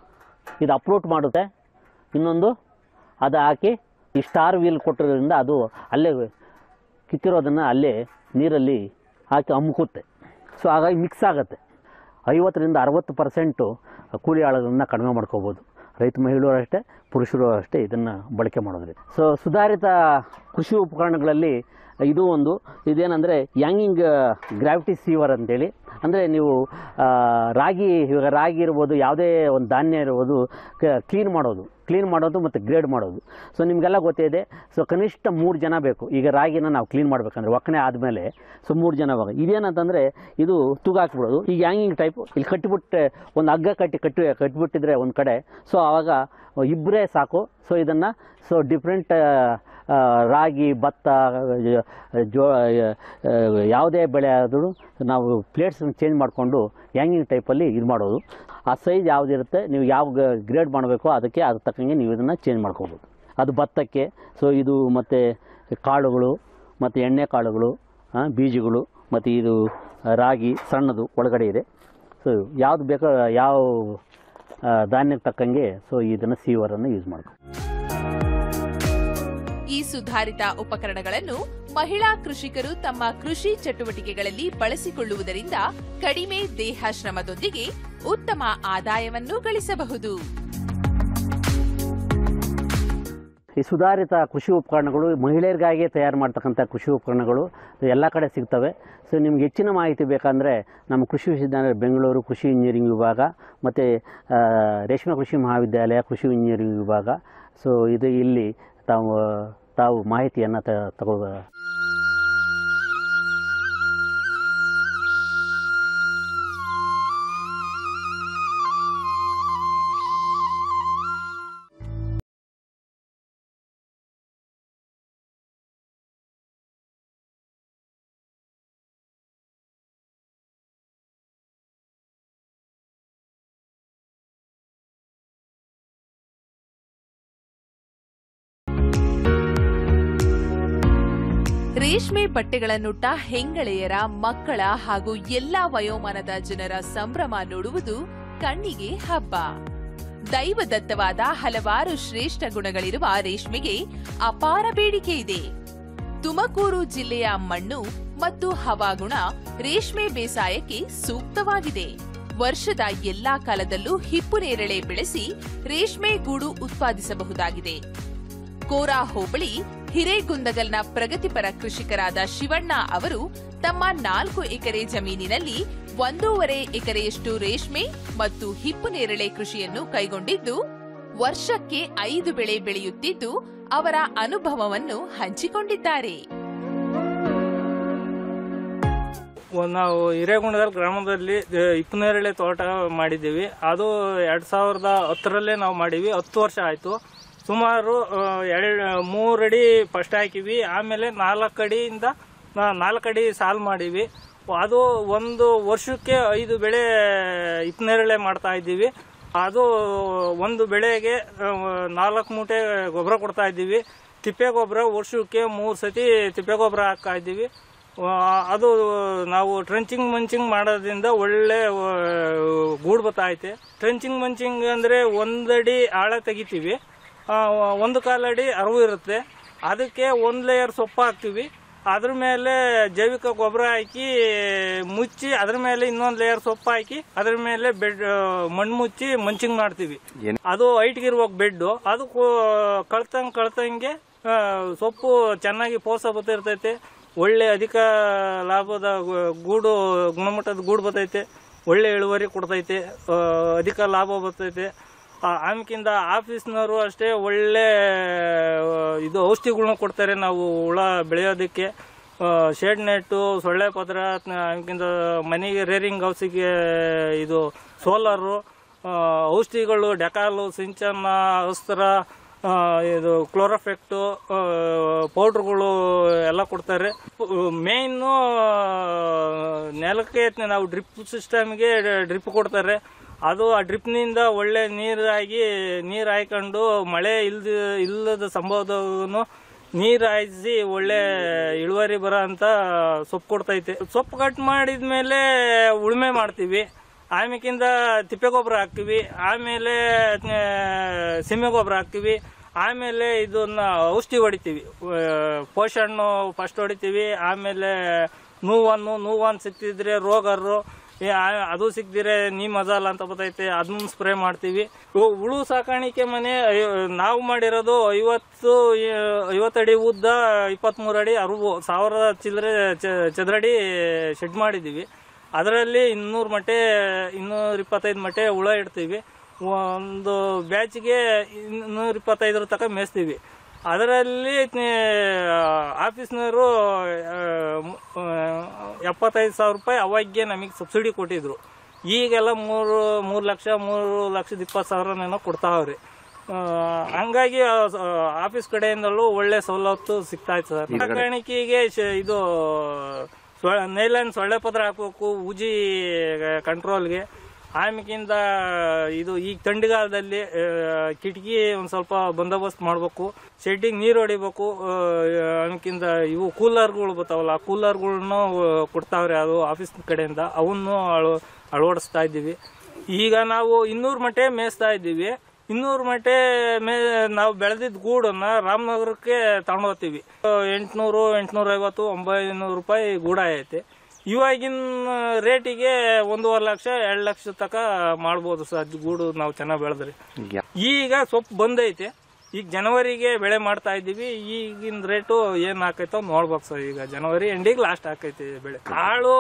ಇದು ಅಪ್ರೂಟ್ ಮಾಡುತ್ತೆ ಇನ್ನೊಂದು ಅದು ಹಾಕಿ ಈ ಸ್ಟಾರ್ ವೀಲ್ ಕೊಟ್ಟಿರೋದ್ರಿಂದ ಅದು ಅಲ್ಲೇ ಕಿತ್ತಿರೋದನ್ನು ಅಲ್ಲೇ ನೀರಲ್ಲಿ ಹಾಕಿ ಅಮ್ಕುತ್ತೆ ಸೊ ಹಾಗಾಗಿ ಮಿಕ್ಸ್ ಆಗುತ್ತೆ ಐವತ್ತರಿಂದ ಅರವತ್ತು ಪರ್ಸೆಂಟು ಕೂಲಿ ಆಳುಗಳನ್ನ ಕಡಿಮೆ ಮಾಡ್ಕೋಬೋದು ರೈತ ಮಹಿಳೆಯರು ಅಷ್ಟೇ ಪುರುಷರು ಅಷ್ಟೇ ಇದನ್ನು ಬಳಕೆ ಮಾಡೋದ್ರಿಂದ ಸೊ ಸುಧಾರಿತ ಕೃಷಿ ಉಪಕರಣಗಳಲ್ಲಿ ಇದು ಒಂದು ಇದೇನೆಂದರೆ ಯಾಂಗಿಂಗ್ ಗ್ರಾವಿಟಿ ಸೀವರ್ ಅಂತೇಳಿ ಅಂದರೆ ನೀವು ಆ, ರಾಗಿ ಇವಾಗ ರಾಗಿ ಇರ್ಬೋದು ಯಾವುದೇ ಒಂದು ಧಾನ್ಯ ಇರ್ಬೋದು ಕ್ಲೀನ್ ಮಾಡೋದು ಕ್ಲೀನ್ ಮಾಡೋದು ಮತ್ತು ಗ್ರೇಡ್ ಮಾಡೋದು ಸೊ ನಿಮಗೆಲ್ಲ ಗೊತ್ತಿದೆ ಸೊ ಕನಿಷ್ಠ ಮೂರು ಜನ ಬೇಕು ಈಗ ರಾಗಿನ ನಾವು ಕ್ಲೀನ್ ಮಾಡಬೇಕಂದ್ರೆ ಒಕ್ಕಣೆ ಆದಮೇಲೆ ಸೊ ಮೂರು ಜನ ಬೇಕು ಇದೇನಂತಂದರೆ ಇದು ತೂಗ ಹಾಕ್ಬಿಡೋದು ಈಗ ಹ್ಯಾಂಗಿಂಗ್ ಟೈಪ್ ಇಲ್ಲಿ ಕಟ್ಟಿಬಿಟ್ಟು ಒಂದು ಹಗ್ಗ ಕಟ್ಟಿ ಕಟ್ಟಿ ಕಟ್ಟಿಬಿಟ್ಟಿದ್ರೆ ಒಂದು ಕಡೆ ಸೊ ಆವಾಗ ಇಬ್ಬರೇ ಸಾಕು ಸೊ ಇದನ್ನು ಸೊ ಡಿಫ್ರೆಂಟ್ ರಾಗಿ ಭತ್ತ ಜೋ ಆ, ಯಾವುದೇ ಬೆಳೆ ಆದರೂ ನಾವು ಪ್ಲೇಟ್ಸ್ ಚೇಂಜ್ ಮಾಡಿಕೊಂಡು ಹ್ಯಾಂಗಿಂಗ್ ಟೈಪಲ್ಲಿ ಇದು ಮಾಡೋದು ಆ ಸೈಜ್ ಯಾವುದಿರುತ್ತೆ ನೀವು ಯಾವ ಗ್ರೇಡ್ ಮಾಡಬೇಕೋ ಅದಕ್ಕೆ ಅದ್ರ ತಕ್ಕಂಗೆ ನೀವು ಇದನ್ನು ಚೇಂಜ್ ಮಾಡ್ಕೋಬೋದು ಅದು ಭತ್ತಕ್ಕೆ ಸೊ ಇದು ಮತ್ತು ಕಾಳುಗಳು ಮತ್ತು ಎಣ್ಣೆ ಕಾಳುಗಳು ಆ, ಬೀಜಗಳು ಮತ್ತು ಇದು ರಾಗಿ ಸಣ್ಣದು ಒಳಗಡೆ ಇದೆ ಸೊ ಯಾವ್ದು ಬೇಕೋ ಯಾವ ಆ, ಧಾನ್ಯಕ್ಕೆ ತಕ್ಕಂಗೆ ಸೊ ಇದನ್ನು ಸೀವರನ್ನು ಯೂಸ್ ಮಾಡ್ಕೊ ಈ ಸುಧಾರಿತ ಉಪಕರಣಗಳನ್ನು ಮಹಿಳಾ ಕೃಷಿಕರು ತಮ್ಮ ಕೃಷಿ ಚಟುವಟಿಕೆಗಳಲ್ಲಿ ಬಳಸಿಕೊಳ್ಳುವುದರಿಂದ ಕಡಿಮೆ ದೇಹ ಶ್ರಮದೊಂದಿಗೆ ಉತ್ತಮ ಆದಾಯವನ್ನು ಗಳಿಸಬಹುದು ಈ ಸುಧಾರಿತ ಕೃಷಿ ಉಪಕರಣಗಳು ಮಹಿಳೆಯರಿಗಾಗಿ ತಯಾರು ಮಾಡ್ತಕ್ಕಂಥ ಕೃಷಿ ಉಪಕರಣಗಳು ಎಲ್ಲ ಕಡೆ ಸಿಗ್ತವೆ ಸೊ ನಿಮ್ಗೆ ಹೆಚ್ಚಿನ ಮಾಹಿತಿ ಬೇಕಂದರೆ ನಮ್ಮ ಕೃಷಿ ವಿಶ್ವವಿದ್ಯಾಲಯ ಬೆಂಗಳೂರು ಕೃಷಿ ಇಂಜಿನಿಯರಿಂಗ್ ವಿಭಾಗ ಮತ್ತು ಆ, ರೇಷ್ಮೆ ಕೃಷಿ ಮಹಾವಿದ್ಯಾಲಯ ಕೃಷಿ ಇಂಜಿನಿಯರಿಂಗ್ ವಿಭಾಗ ಸೊ ಇದು ಇಲ್ಲಿ ತಾವು ತಾವು ಮಾಹಿತಿಯನ್ನು ತ ತಗೋ ರೇಷ್ಮೆ ಬಟ್ಟೆಗಳನ್ನುಟ್ಟ ಹೆಂಗಳೆಯರ ಮಕ್ಕಳ ಹಾಗೂ ಎಲ್ಲಾ ವಯೋಮಾನದ ಜನರ ಸಂಭ್ರಮ ನೋಡುವುದು ಕಣ್ಣಿಗೆ ಹಬ್ಬ ದೈವದತ್ತವಾದ ಹಲವಾರು ಶ್ರೇಷ್ಠ ಗುಣಗಳಿರುವ ರೇಷ್ಮೆಗೆ ಅಪಾರ ಬೇಡಿಕೆ ಇದೆ ತುಮಕೂರು ಜಿಲ್ಲೆಯ ಮಣ್ಣು ಮತ್ತು ಹವಾಗುಣ ರೇಷ್ಮೆ ಬೇಸಾಯಕ್ಕೆ ಸೂಕ್ತವಾಗಿದೆ ವರ್ಷದ ಎಲ್ಲಾ ಕಾಲದಲ್ಲೂ ಹಿಪ್ಪುನೇರಳೆ ಬೆಳೆಸಿ ರೇಷ್ಮೆ ಗೂಡು ಉತ್ಪಾದಿಸಬಹುದಾಗಿದೆ ಕೋರಾ ಹೋಬಳಿ ಹಿರೇಗುಂದಗಲ್ನ ಪ್ರಗತಿಪರ ಕೃಷಿಕರಾದ ಶಿವಣ್ಣ ಅವರು ತಮ್ಮ ನಾಲ್ಕು ಎಕರೆ ಜಮೀನಿನಲ್ಲಿ ಒಂದೂವರೆ ಎಕರೆಯಷ್ಟು ರೇಷ್ಮೆ ಮತ್ತು ಹಿಪ್ಪುನೇರಳೆ ಕೃಷಿಯನ್ನು ಕೈಗೊಂಡಿದ್ದು ವರ್ಷಕ್ಕೆ ಐದು ಬೆಳೆ ಬೆಳೆಯುತ್ತಿದ್ದು ಅವರ ಅನುಭವವನ್ನು ಹಂಚಿಕೊಂಡಿದ್ದಾರೆ ಒಂದ್ ನಾವು ಹಿರೇಗುಂಡದಲ್ಲಿ ಗ್ರಾಮದಲ್ಲಿ ಇಪ್ಪನೇರಳೆ ತೋಟ ಮಾಡಿದ್ದೀವಿ ಅದು ಎರಡು ಸಾವಿರದ ಹತ್ತರಲ್ಲೇ ನಾವು ಮಾಡೀವಿ ಹತ್ತು ವರ್ಷ ಆಯಿತು ಸುಮಾರು ಎರಡು ಮೂರು ಅಡಿ ಫಸ್ಟ್ ಹಾಕಿವಿ ಆಮೇಲೆ ನಾಲ್ಕು ಅಡಿಯಿಂದ ನಾ- ನಾಲ್ಕು ಅಡಿ ಸಾಲು ಮಾಡೀವಿ ಅದು ಒಂದು ವರ್ಷಕ್ಕೆ ಐದು ಬೆಳೆ ಇಪ್ಪನೇರಳೆ ಮಾಡ್ತಾ ಇದ್ದೀವಿ ಅದು ಒಂದು ಬೆಳೆಗೆ ಆ, ನಾಲ್ಕು ಮೂಟೆ ಗೊಬ್ಬರ ಕೊಡ್ತಾ ಇದ್ದೀವಿ ತಿಪ್ಪೆ ಗೊಬ್ಬರ ವರ್ಷಕ್ಕೆ ಮೂರು ಸತಿ ತಿಪ್ಪೆ ಗೊಬ್ಬರ ಹಾಕ್ತಾ ಇದ್ದೀವಿ ಆ, ಅದು ನಾವು ಟ್ರೆಂಚಿಂಗ್ ಮಂಚಿಂಗ್ ಮಾಡೋದ್ರಿಂದ ಒಳ್ಳೆ ಆ, ಗೂಡು ಬತ್ತೈತೆ ಟ್ರೆಂಚಿಂಗ್ ಮಂಚಿಂಗ್ ಅಂದರೆ ಒಂದಡಿ ಆಳ ತೆಗಿತೀವಿ ಆ, ಒಂದು ಕಾಲಡಿ ಅರಿವು ಇರುತ್ತೆ ಅದಕ್ಕೆ ಒಂದು ಲೇಯರ್ ಸೊಪ್ಪು ಹಾಕ್ತೀವಿ ಅದ್ರ ಮೇಲೆ ಜೈವಿಕ ಗೊಬ್ಬರ ಹಾಕಿ ಮುಚ್ಚಿ ಅದ್ರ ಮೇಲೆ ಇನ್ನೊಂದು ಲೇಯರ್ ಸೊಪ್ಪು ಹಾಕಿ ಅದ್ರ ಮೇಲೆ ಬೆಡ್ ಮಣ್ಣು ಮುಚ್ಚಿ ಮಂಚಿಂಗ್ ಮಾಡ್ತೀವಿ ಅದು ಹೈಟ್ಗೆ ಇರ್ಬೇಕು ಬೆಡ್ಡು ಅದು ಕಳ್ತಂಗೆ ಕಳ್ತಂಗೆ ಆ, ಸೊಪ್ಪು ಚೆನ್ನಾಗಿ ಪೋಸ ಬತ್ತಿರ್ತೈತೆ ಒಳ್ಳೆ ಅಧಿಕ ಲಾಭದ ಗು- ಗೂಡು ಗುಣಮಟ್ಟದ ಗೂಡು ಬರ್ತೈತೆ ಒಳ್ಳೆ ಇಳುವರಿ ಕೊಡ್ತೈತೆ ಆ, ಅಧಿಕ ಲಾಭ ಬರ್ತೈತೆ ಆ, ಆಮ್ಕಿಂದ ಆಫೀಸ್ನವರು ಅಷ್ಟೇ ಒಳ್ಳೆ ಆ, ಇದು ಔಷಧಿಗಳ್ನ ಕೊಡ್ತಾರೆ ನಾವು ಹುಳ ಬೆಳೆಯೋದಕ್ಕೆ ಶೇಡ್ ನೆಟ್ಟು ಸೊಳ್ಳೆ ಪದ್ರ ಆಮ್ಕಿಂದ ಮನೆಗೆ ರೇರಿಂಗ್ ಔಷಧಿಗೆ ಇದು ಸೋಲಾರು ಆ, ಔಷಧಿಗಳು ಡೆಕಾಲು ಸಿಂಚನ ಅಸ್ತ್ರ ಆ, ಇದು ಕ್ಲೋರೋಫೆಕ್ಟು ಪೌಡ್ರುಗಳು ಎಲ್ಲ ಕೊಡ್ತಾರೆ ಮೇಯ್ನು ನೆಲಕ್ಕೆ ನಾವು ಡ್ರಿಪ್ ಸಿಸ್ಟಮ್ಗೆ ಡ್ರಿಪ್ ಕೊಡ್ತಾರೆ ಅದು ಆ ಡ್ರಿಪ್ನಿಂದ ಒಳ್ಳೆ ನೀರಾಗಿ ನೀರು ಹಾಯ್ಕೊಂಡು ಮಳೆ ಇಲ್ದ ಇಲ್ಲದ ಸಂಭವದೂ ನೀರು ಹಾಯಿಸಿ ಒಳ್ಳೆ ಇಳುವರಿ ಬರೋ ಅಂತ ಸೊಪ್ಪು ಕೊಡ್ತೈತೆ ಸೊಪ್ಪು ಕಟ್ ಮಾಡಿದ್ಮೇಲೆ ಉಳುಮೆ ಮಾಡ್ತೀವಿ ಆಮೇಕಿಂದ ತಿಪ್ಪೆ ಗೊಬ್ಬರ ಹಾಕ್ತೀವಿ ಆಮೇಲೆ ಆ, ಸೀಮೆ ಗೊಬ್ಬರ ಹಾಕ್ತೀವಿ ಆಮೇಲೆ ಇದನ್ನ ಔಷಧಿ ಹೊಡಿತೀವಿ ಆ, ಪೋಷಣ್ಣು ಫಸ್ಟ್ ಹೊಡಿತೀವಿ ಆಮೇಲೆ ನೋವನ್ನು ನೋವನ್ನು ಸಿಕ್ತಿದ್ರೆ ರೋಗರು ಏ, ಆ- ಅದು ಸಿಕ್ದಿರೆ ನೀ ಮಜಾಲ ಅಂತ ಬರ್ತೈತೆ ಅದನ್ನ ಸ್ಪ್ರೇ ಮಾಡ್ತೀವಿ ಇವು ಹುಳು ಸಾಕಾಣಿಕೆ ಮನೆ ಐ- ನಾವು ಮಾಡಿರೋದು ಐವತ್ತು ಆ, ಐವತ್ತಡಿ ಉದ್ದ ಇಪ್ಪತ್ತ್ಮೂರು ಅಡಿ ಅರುವು ಸಾವಿರದ ಚಿಲ್ಲರೆ ಚ- ಚದರಡಿ ಶೆಡ್ ಮಾಡಿದ್ದೀವಿ ಅದರಲ್ಲಿ ಇನ್ನೂರು ಮಟ್ಟೆ ಇನ್ನೂರ ಇಪ್ಪತ್ತೈದು ಮಟ್ಟೆ ಹುಳ ಇಡ್ತೀವಿ ಒಂದು ಬ್ಯಾಚ್ಗೆ ಇನ್ನೂರ ಇಪ್ಪತ್ತೈದರ ತನಕ ಮೇಯಿಸ್ತೀವಿ ಅದರಲ್ಲಿ ಆಫೀಸ್ನವರು ಎಪ್ಪತ್ತೈದು ಸಾವಿರ ರೂಪಾಯಿ ಅವಾಗೆ ನಮಗೆ ಸಬ್ಸಿಡಿ ಕೊಟ್ಟಿದ್ರು ಈಗೆಲ್ಲ ಮೂರು ಮೂರು ಲಕ್ಷ ಮೂರು ಲಕ್ಷದ ಇಪ್ಪತ್ತು ಸಾವಿರನೇನೋ ಕೊಡ್ತಾವ್ರಿ ಆ, ಹಂಗಾಗಿ ಆ, ಸ- ಆಫೀಸ್ ಕಡೆಯಿಂದಲೂ ಒಳ್ಳೆ ಸವಲತ್ತು ಸಿಗ್ತಾ ಇತ್ತು ಸರ್ ಸಾಕಾಣಿಕೆಗೆ ಶ- ಇದು ನೈಲಾನ್ ಸೊಳ್ಳೆ ಪದ್ರ ಹಾಕ್ಬೇಕು ಉಜಿ ಕಂಟ್ರೋಲ್ಗೆ ಆಮೇಕಿಂದ ಇದು ಈಗ ಥಂಡಿಗಾಲದಲ್ಲಿ ಆ, ಕಿಟಕಿ ಒಂದು ಸ್ವಲ್ಪ ಬಂದೋಬಸ್ತ್ ಮಾಡಬೇಕು ಶೆಡ್ಡಿಗೆ ನೀರು ಹೊಡಿಬೇಕು ಆಮೇಕಿಂದ ಇವು ಕೂಲರ್ಗಳು ಬರ್ತಾವಲ್ಲ ಆ ಕೂಲರ್ಗಳ್ನು ಕೊಡ್ತಾವ್ರೆ ಅದು ಆಫೀಸ್ ಕಡೆಯಿಂದ ಅವನ್ನು ಅಳು ಅಳವಡಿಸ್ತಾ ಇದ್ದೀವಿ ಈಗ ನಾವು ಇನ್ನೂರು ಮಟ್ಟೆ ಮೇಯಿಸ್ತಾ ಇದ್ದೀವಿ ಇನ್ನೂರು ಮಟ್ಟೆ ಮೇ ನಾವು ಬೆಳೆದಿದ್ದ ಗೂಡನ್ನ ರಾಮನಗರಕ್ಕೆ ತಗೊಂಡೋಗ್ತೀವಿ ಎಂಟುನೂರು ಎಂಟುನೂರ ಐವತ್ತು ಒಂಬೈನೂರು ರೂಪಾಯಿ ಗೂಡ ಐತೆ ಇವಾಗಿನ ರೇಟಿಗೆ ಒಂದೂವರೆ ಲಕ್ಷ ಎರಡು ಲಕ್ಷ ತನಕ ಮಾಡ್ಬೋದು ಸರ್ ಗೂಡು ನಾವು ಚೆನ್ನಾಗಿ ಬೆಳೆದ್ರಿ ಈಗ ಸೊಪ್ಪು ಬಂದೈತೆ ಈಗ ಜನವರಿಗೆ ಬೆಳೆ ಮಾಡ್ತಾ ಇದ್ದೀವಿ ಈಗಿನ ರೇಟು ಏನು ಹಾಕೈತೋ ನೋಡ್ಬೇಕು ಸರ್ ಈಗ ಜನವರಿ ಎಂಡಿಗೆ ಲಾಸ್ಟ್ ಹಾಕೈತಿ ಬೆಳೆ ಕಾಳು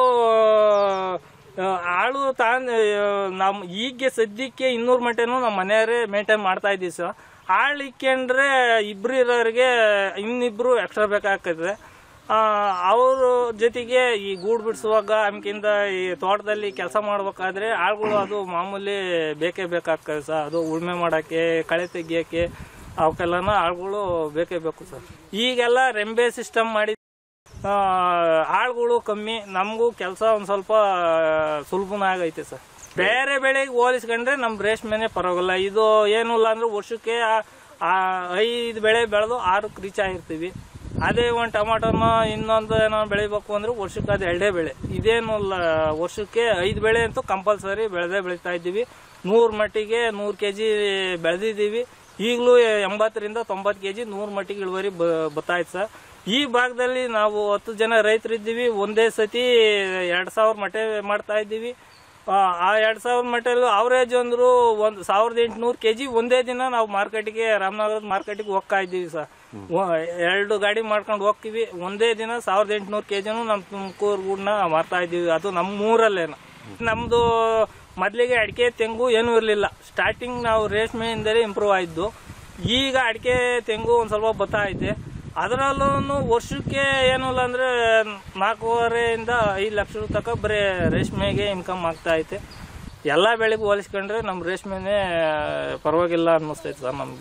ಆ, ಆಳು ತಾನ್ ನಮ್ಮ ಈಗ ಸದ್ಯಕ್ಕೆ ಇನ್ನೂರು ಮಟ್ಟೆನೂ ನಮ್ಮ ಮನೆಯವರೇ ಮೇಂಟೈನ್ ಮಾಡ್ತಾ ಇದ್ದೀವಿ ಸರ್ ಆಳು ಇಕ್ಕೊಂಡ್ರೆ ಇಬ್ರು ಇರೋರಿಗೆ ಇನ್ನಿಬ್ರು ಎಕ್ಸ್ಟ್ರಾ ಬೇಕಾಗ್ತದೆ ಅವ್ರ ಜೊತೆಗೆ ಈ ಗೂಡು ಬಿಡಿಸುವಾಗ ಆಮ್ಕಿಂದ ಈ ತೋಟದಲ್ಲಿ ಕೆಲಸ ಮಾಡ್ಬೇಕಾದ್ರೆ ಆಳುಗಳು ಅದು ಮಾಮೂಲಿ ಬೇಕೇ ಬೇಕಾಗ್ತದೆ ಸರ್ ಅದು ಉಳುಮೆ ಮಾಡೋಕ್ಕೆ ಕಳೆ ತೆಗಿಯೋಕ್ಕೆ ಅವಕ್ಕೆಲ್ಲನ ಆಳುಗಳು ಬೇಕೇ ಬೇಕು ಸರ್ ಈಗೆಲ್ಲ ರೆಂಬೆ ಸಿಸ್ಟಮ್ ಮಾಡಿ ಆ, ಆಳುಗಳು ಕಮ್ಮಿ ನಮಗೂ ಕೆಲಸ ಒಂದು ಸ್ವಲ್ಪ ಸುಲಭನ ಆಗೈತೆ ಸರ್ ಬೇರೆ ಬೆಳೆಗೆ ಹೋಲಿಸ್ಕೊಂಡ್ರೆ ನಮ್ಮ ರೇಷ್ಮೆನೆ ಪರವಾಗಿಲ್ಲ ಇದು ಏನೂ ಇಲ್ಲ ಅಂದ್ರೆ ವರ್ಷಕ್ಕೆ ಆ- ಆ ಐದು ಬೆಳೆ ಬೆಳೆದು ಆರಕ್ಕೆ ರೀಚ್ ಆಗಿರ್ತೀವಿ ಅದೇ ಒಂದು ಟೊಮಾಟೋನ ಇನ್ನೊಂದು ಏನೋ ಬೆಳಿಬೇಕು ಅಂದ್ರೆ ವರ್ಷಕ್ಕೆ ಅದು ಎರಡೇ ಬೆಳೆ ಇದೇನು ಇಲ್ಲ ವರ್ಷಕ್ಕೆ ಐದು ಬೆಳೆ ಅಂತೂ ಕಂಪಲ್ಸರಿ ಬೆಳೆದೇ ಬೆಳೀತಾ ಇದ್ದೀವಿ ನೂರು ಮಟ್ಟಿಗೆ ನೂರು ಕೆ ಜಿ ಬೆಳೆದಿದ್ದೀವಿ ಈಗಲೂ ಎಂಬತ್ತರಿಂದ ತೊಂಬತ್ತು ಕೆ ಜಿ ನೂರು ಮಟ್ಟಿಗೆ ಇಳುವರಿ ಬ ಬತ್ತಾಯ್ತು ಸರ್ ಈ ಭಾಗದಲ್ಲಿ ನಾವು ಹತ್ತು ಜನ ರೈತರಿದ್ದೀವಿ ಒಂದೇ ಸತಿ ಎರಡು ಸಾವಿರ ಮಟ್ಟೆ ಮಾಡ್ತಾ ಇದ್ದೀವಿ ಆ, ಆ ಎರಡು ಸಾವಿರ ಮಟ್ಟಲ್ಲಿ ಅವರೇಜ್ ಅಂದ್ರು ಒಂದು ಸಾವಿರದ ಎಂಟುನೂರು ಕೆ ಜಿ ಒಂದೇ ದಿನ ನಾವು ಮಾರ್ಕೆಟಿಗೆ ರಾಮನಗರದ ಮಾರ್ಕೆಟಿಗೆ ಹೋಗ್ತಾ ಇದ್ದೀವಿ ಸರ್ ಎರಡು ಗಾಡಿ ಮಾಡ್ಕೊಂಡು ಹೋಗ್ತೀವಿ ಒಂದೇ ದಿನ ಸಾವಿರದ ಎಂಟುನೂರು ಕೆ ಜಿನೂ ನಮ್ಮ ತುಮಕೂರು ಗೂಡನ್ನ ಮಾರ್ತಾ ಇದ್ದೀವಿ ಅದು ನಮ್ಮ ಊರಲ್ಲೇನ ನಮ್ಮದು ಮೊದಲಿಗೆ ಅಡಿಕೆ ತೆಂಗು ಏನೂ ಇರಲಿಲ್ಲ ಸ್ಟಾರ್ಟಿಂಗ್ ನಾವು ರೇಷ್ಮೆಯಿಂದಲೇ ಇಂಪ್ರೂವ್ ಆಯಿದ್ದು ಈಗ ಅಡಿಕೆ ತೆಂಗು ಒಂದು ಸ್ವಲ್ಪ ಬತ್ತಾ ಐತೆ ಅದರಲ್ಲೂ ವರ್ಷಕ್ಕೆ ಏನು ಇಲ್ಲ ಅಂದರೆ ನಾಲ್ಕೂವರೆಯಿಂದ ಐದು ಲಕ್ಷ ತನಕ ಬರೀ ರೇಷ್ಮೆಗೆ ಇನ್ಕಮ್ ಆಗ್ತಾ ಐತೆ ಎಲ್ಲ ಬೆಳೆಗೂ ಹೋಲಿಸ್ಕೊಂಡ್ರೆ ನಮ್ಮ ರೇಷ್ಮೆನೇ ಪರವಾಗಿಲ್ಲ ಅನ್ನಿಸ್ತೈತೆ ಸರ್ ನಮ್ಗೆ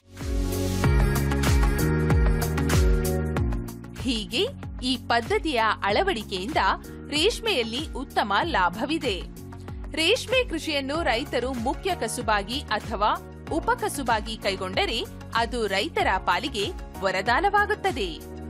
ಹೀಗೆ ಈ ಪದ್ಧತಿಯ ಅಳವಡಿಕೆಯಿಂದ ರೇಷ್ಮೆಯಲ್ಲಿ ಉತ್ತಮ ಲಾಭವಿದೆ ರೇಷ್ಮೆ ಕೃಷಿಯನ್ನು ರೈತರು ಮುಖ್ಯ ಕಸುಬಾಗಿ ಅಥವಾ ಉಪಕಸುಬಾಗಿ ಕೈಗೊಂಡರೆ ಅದು ರೈತರ ಪಾಲಿಗೆ ವರದಾನವಾಗುತ್ತದೆ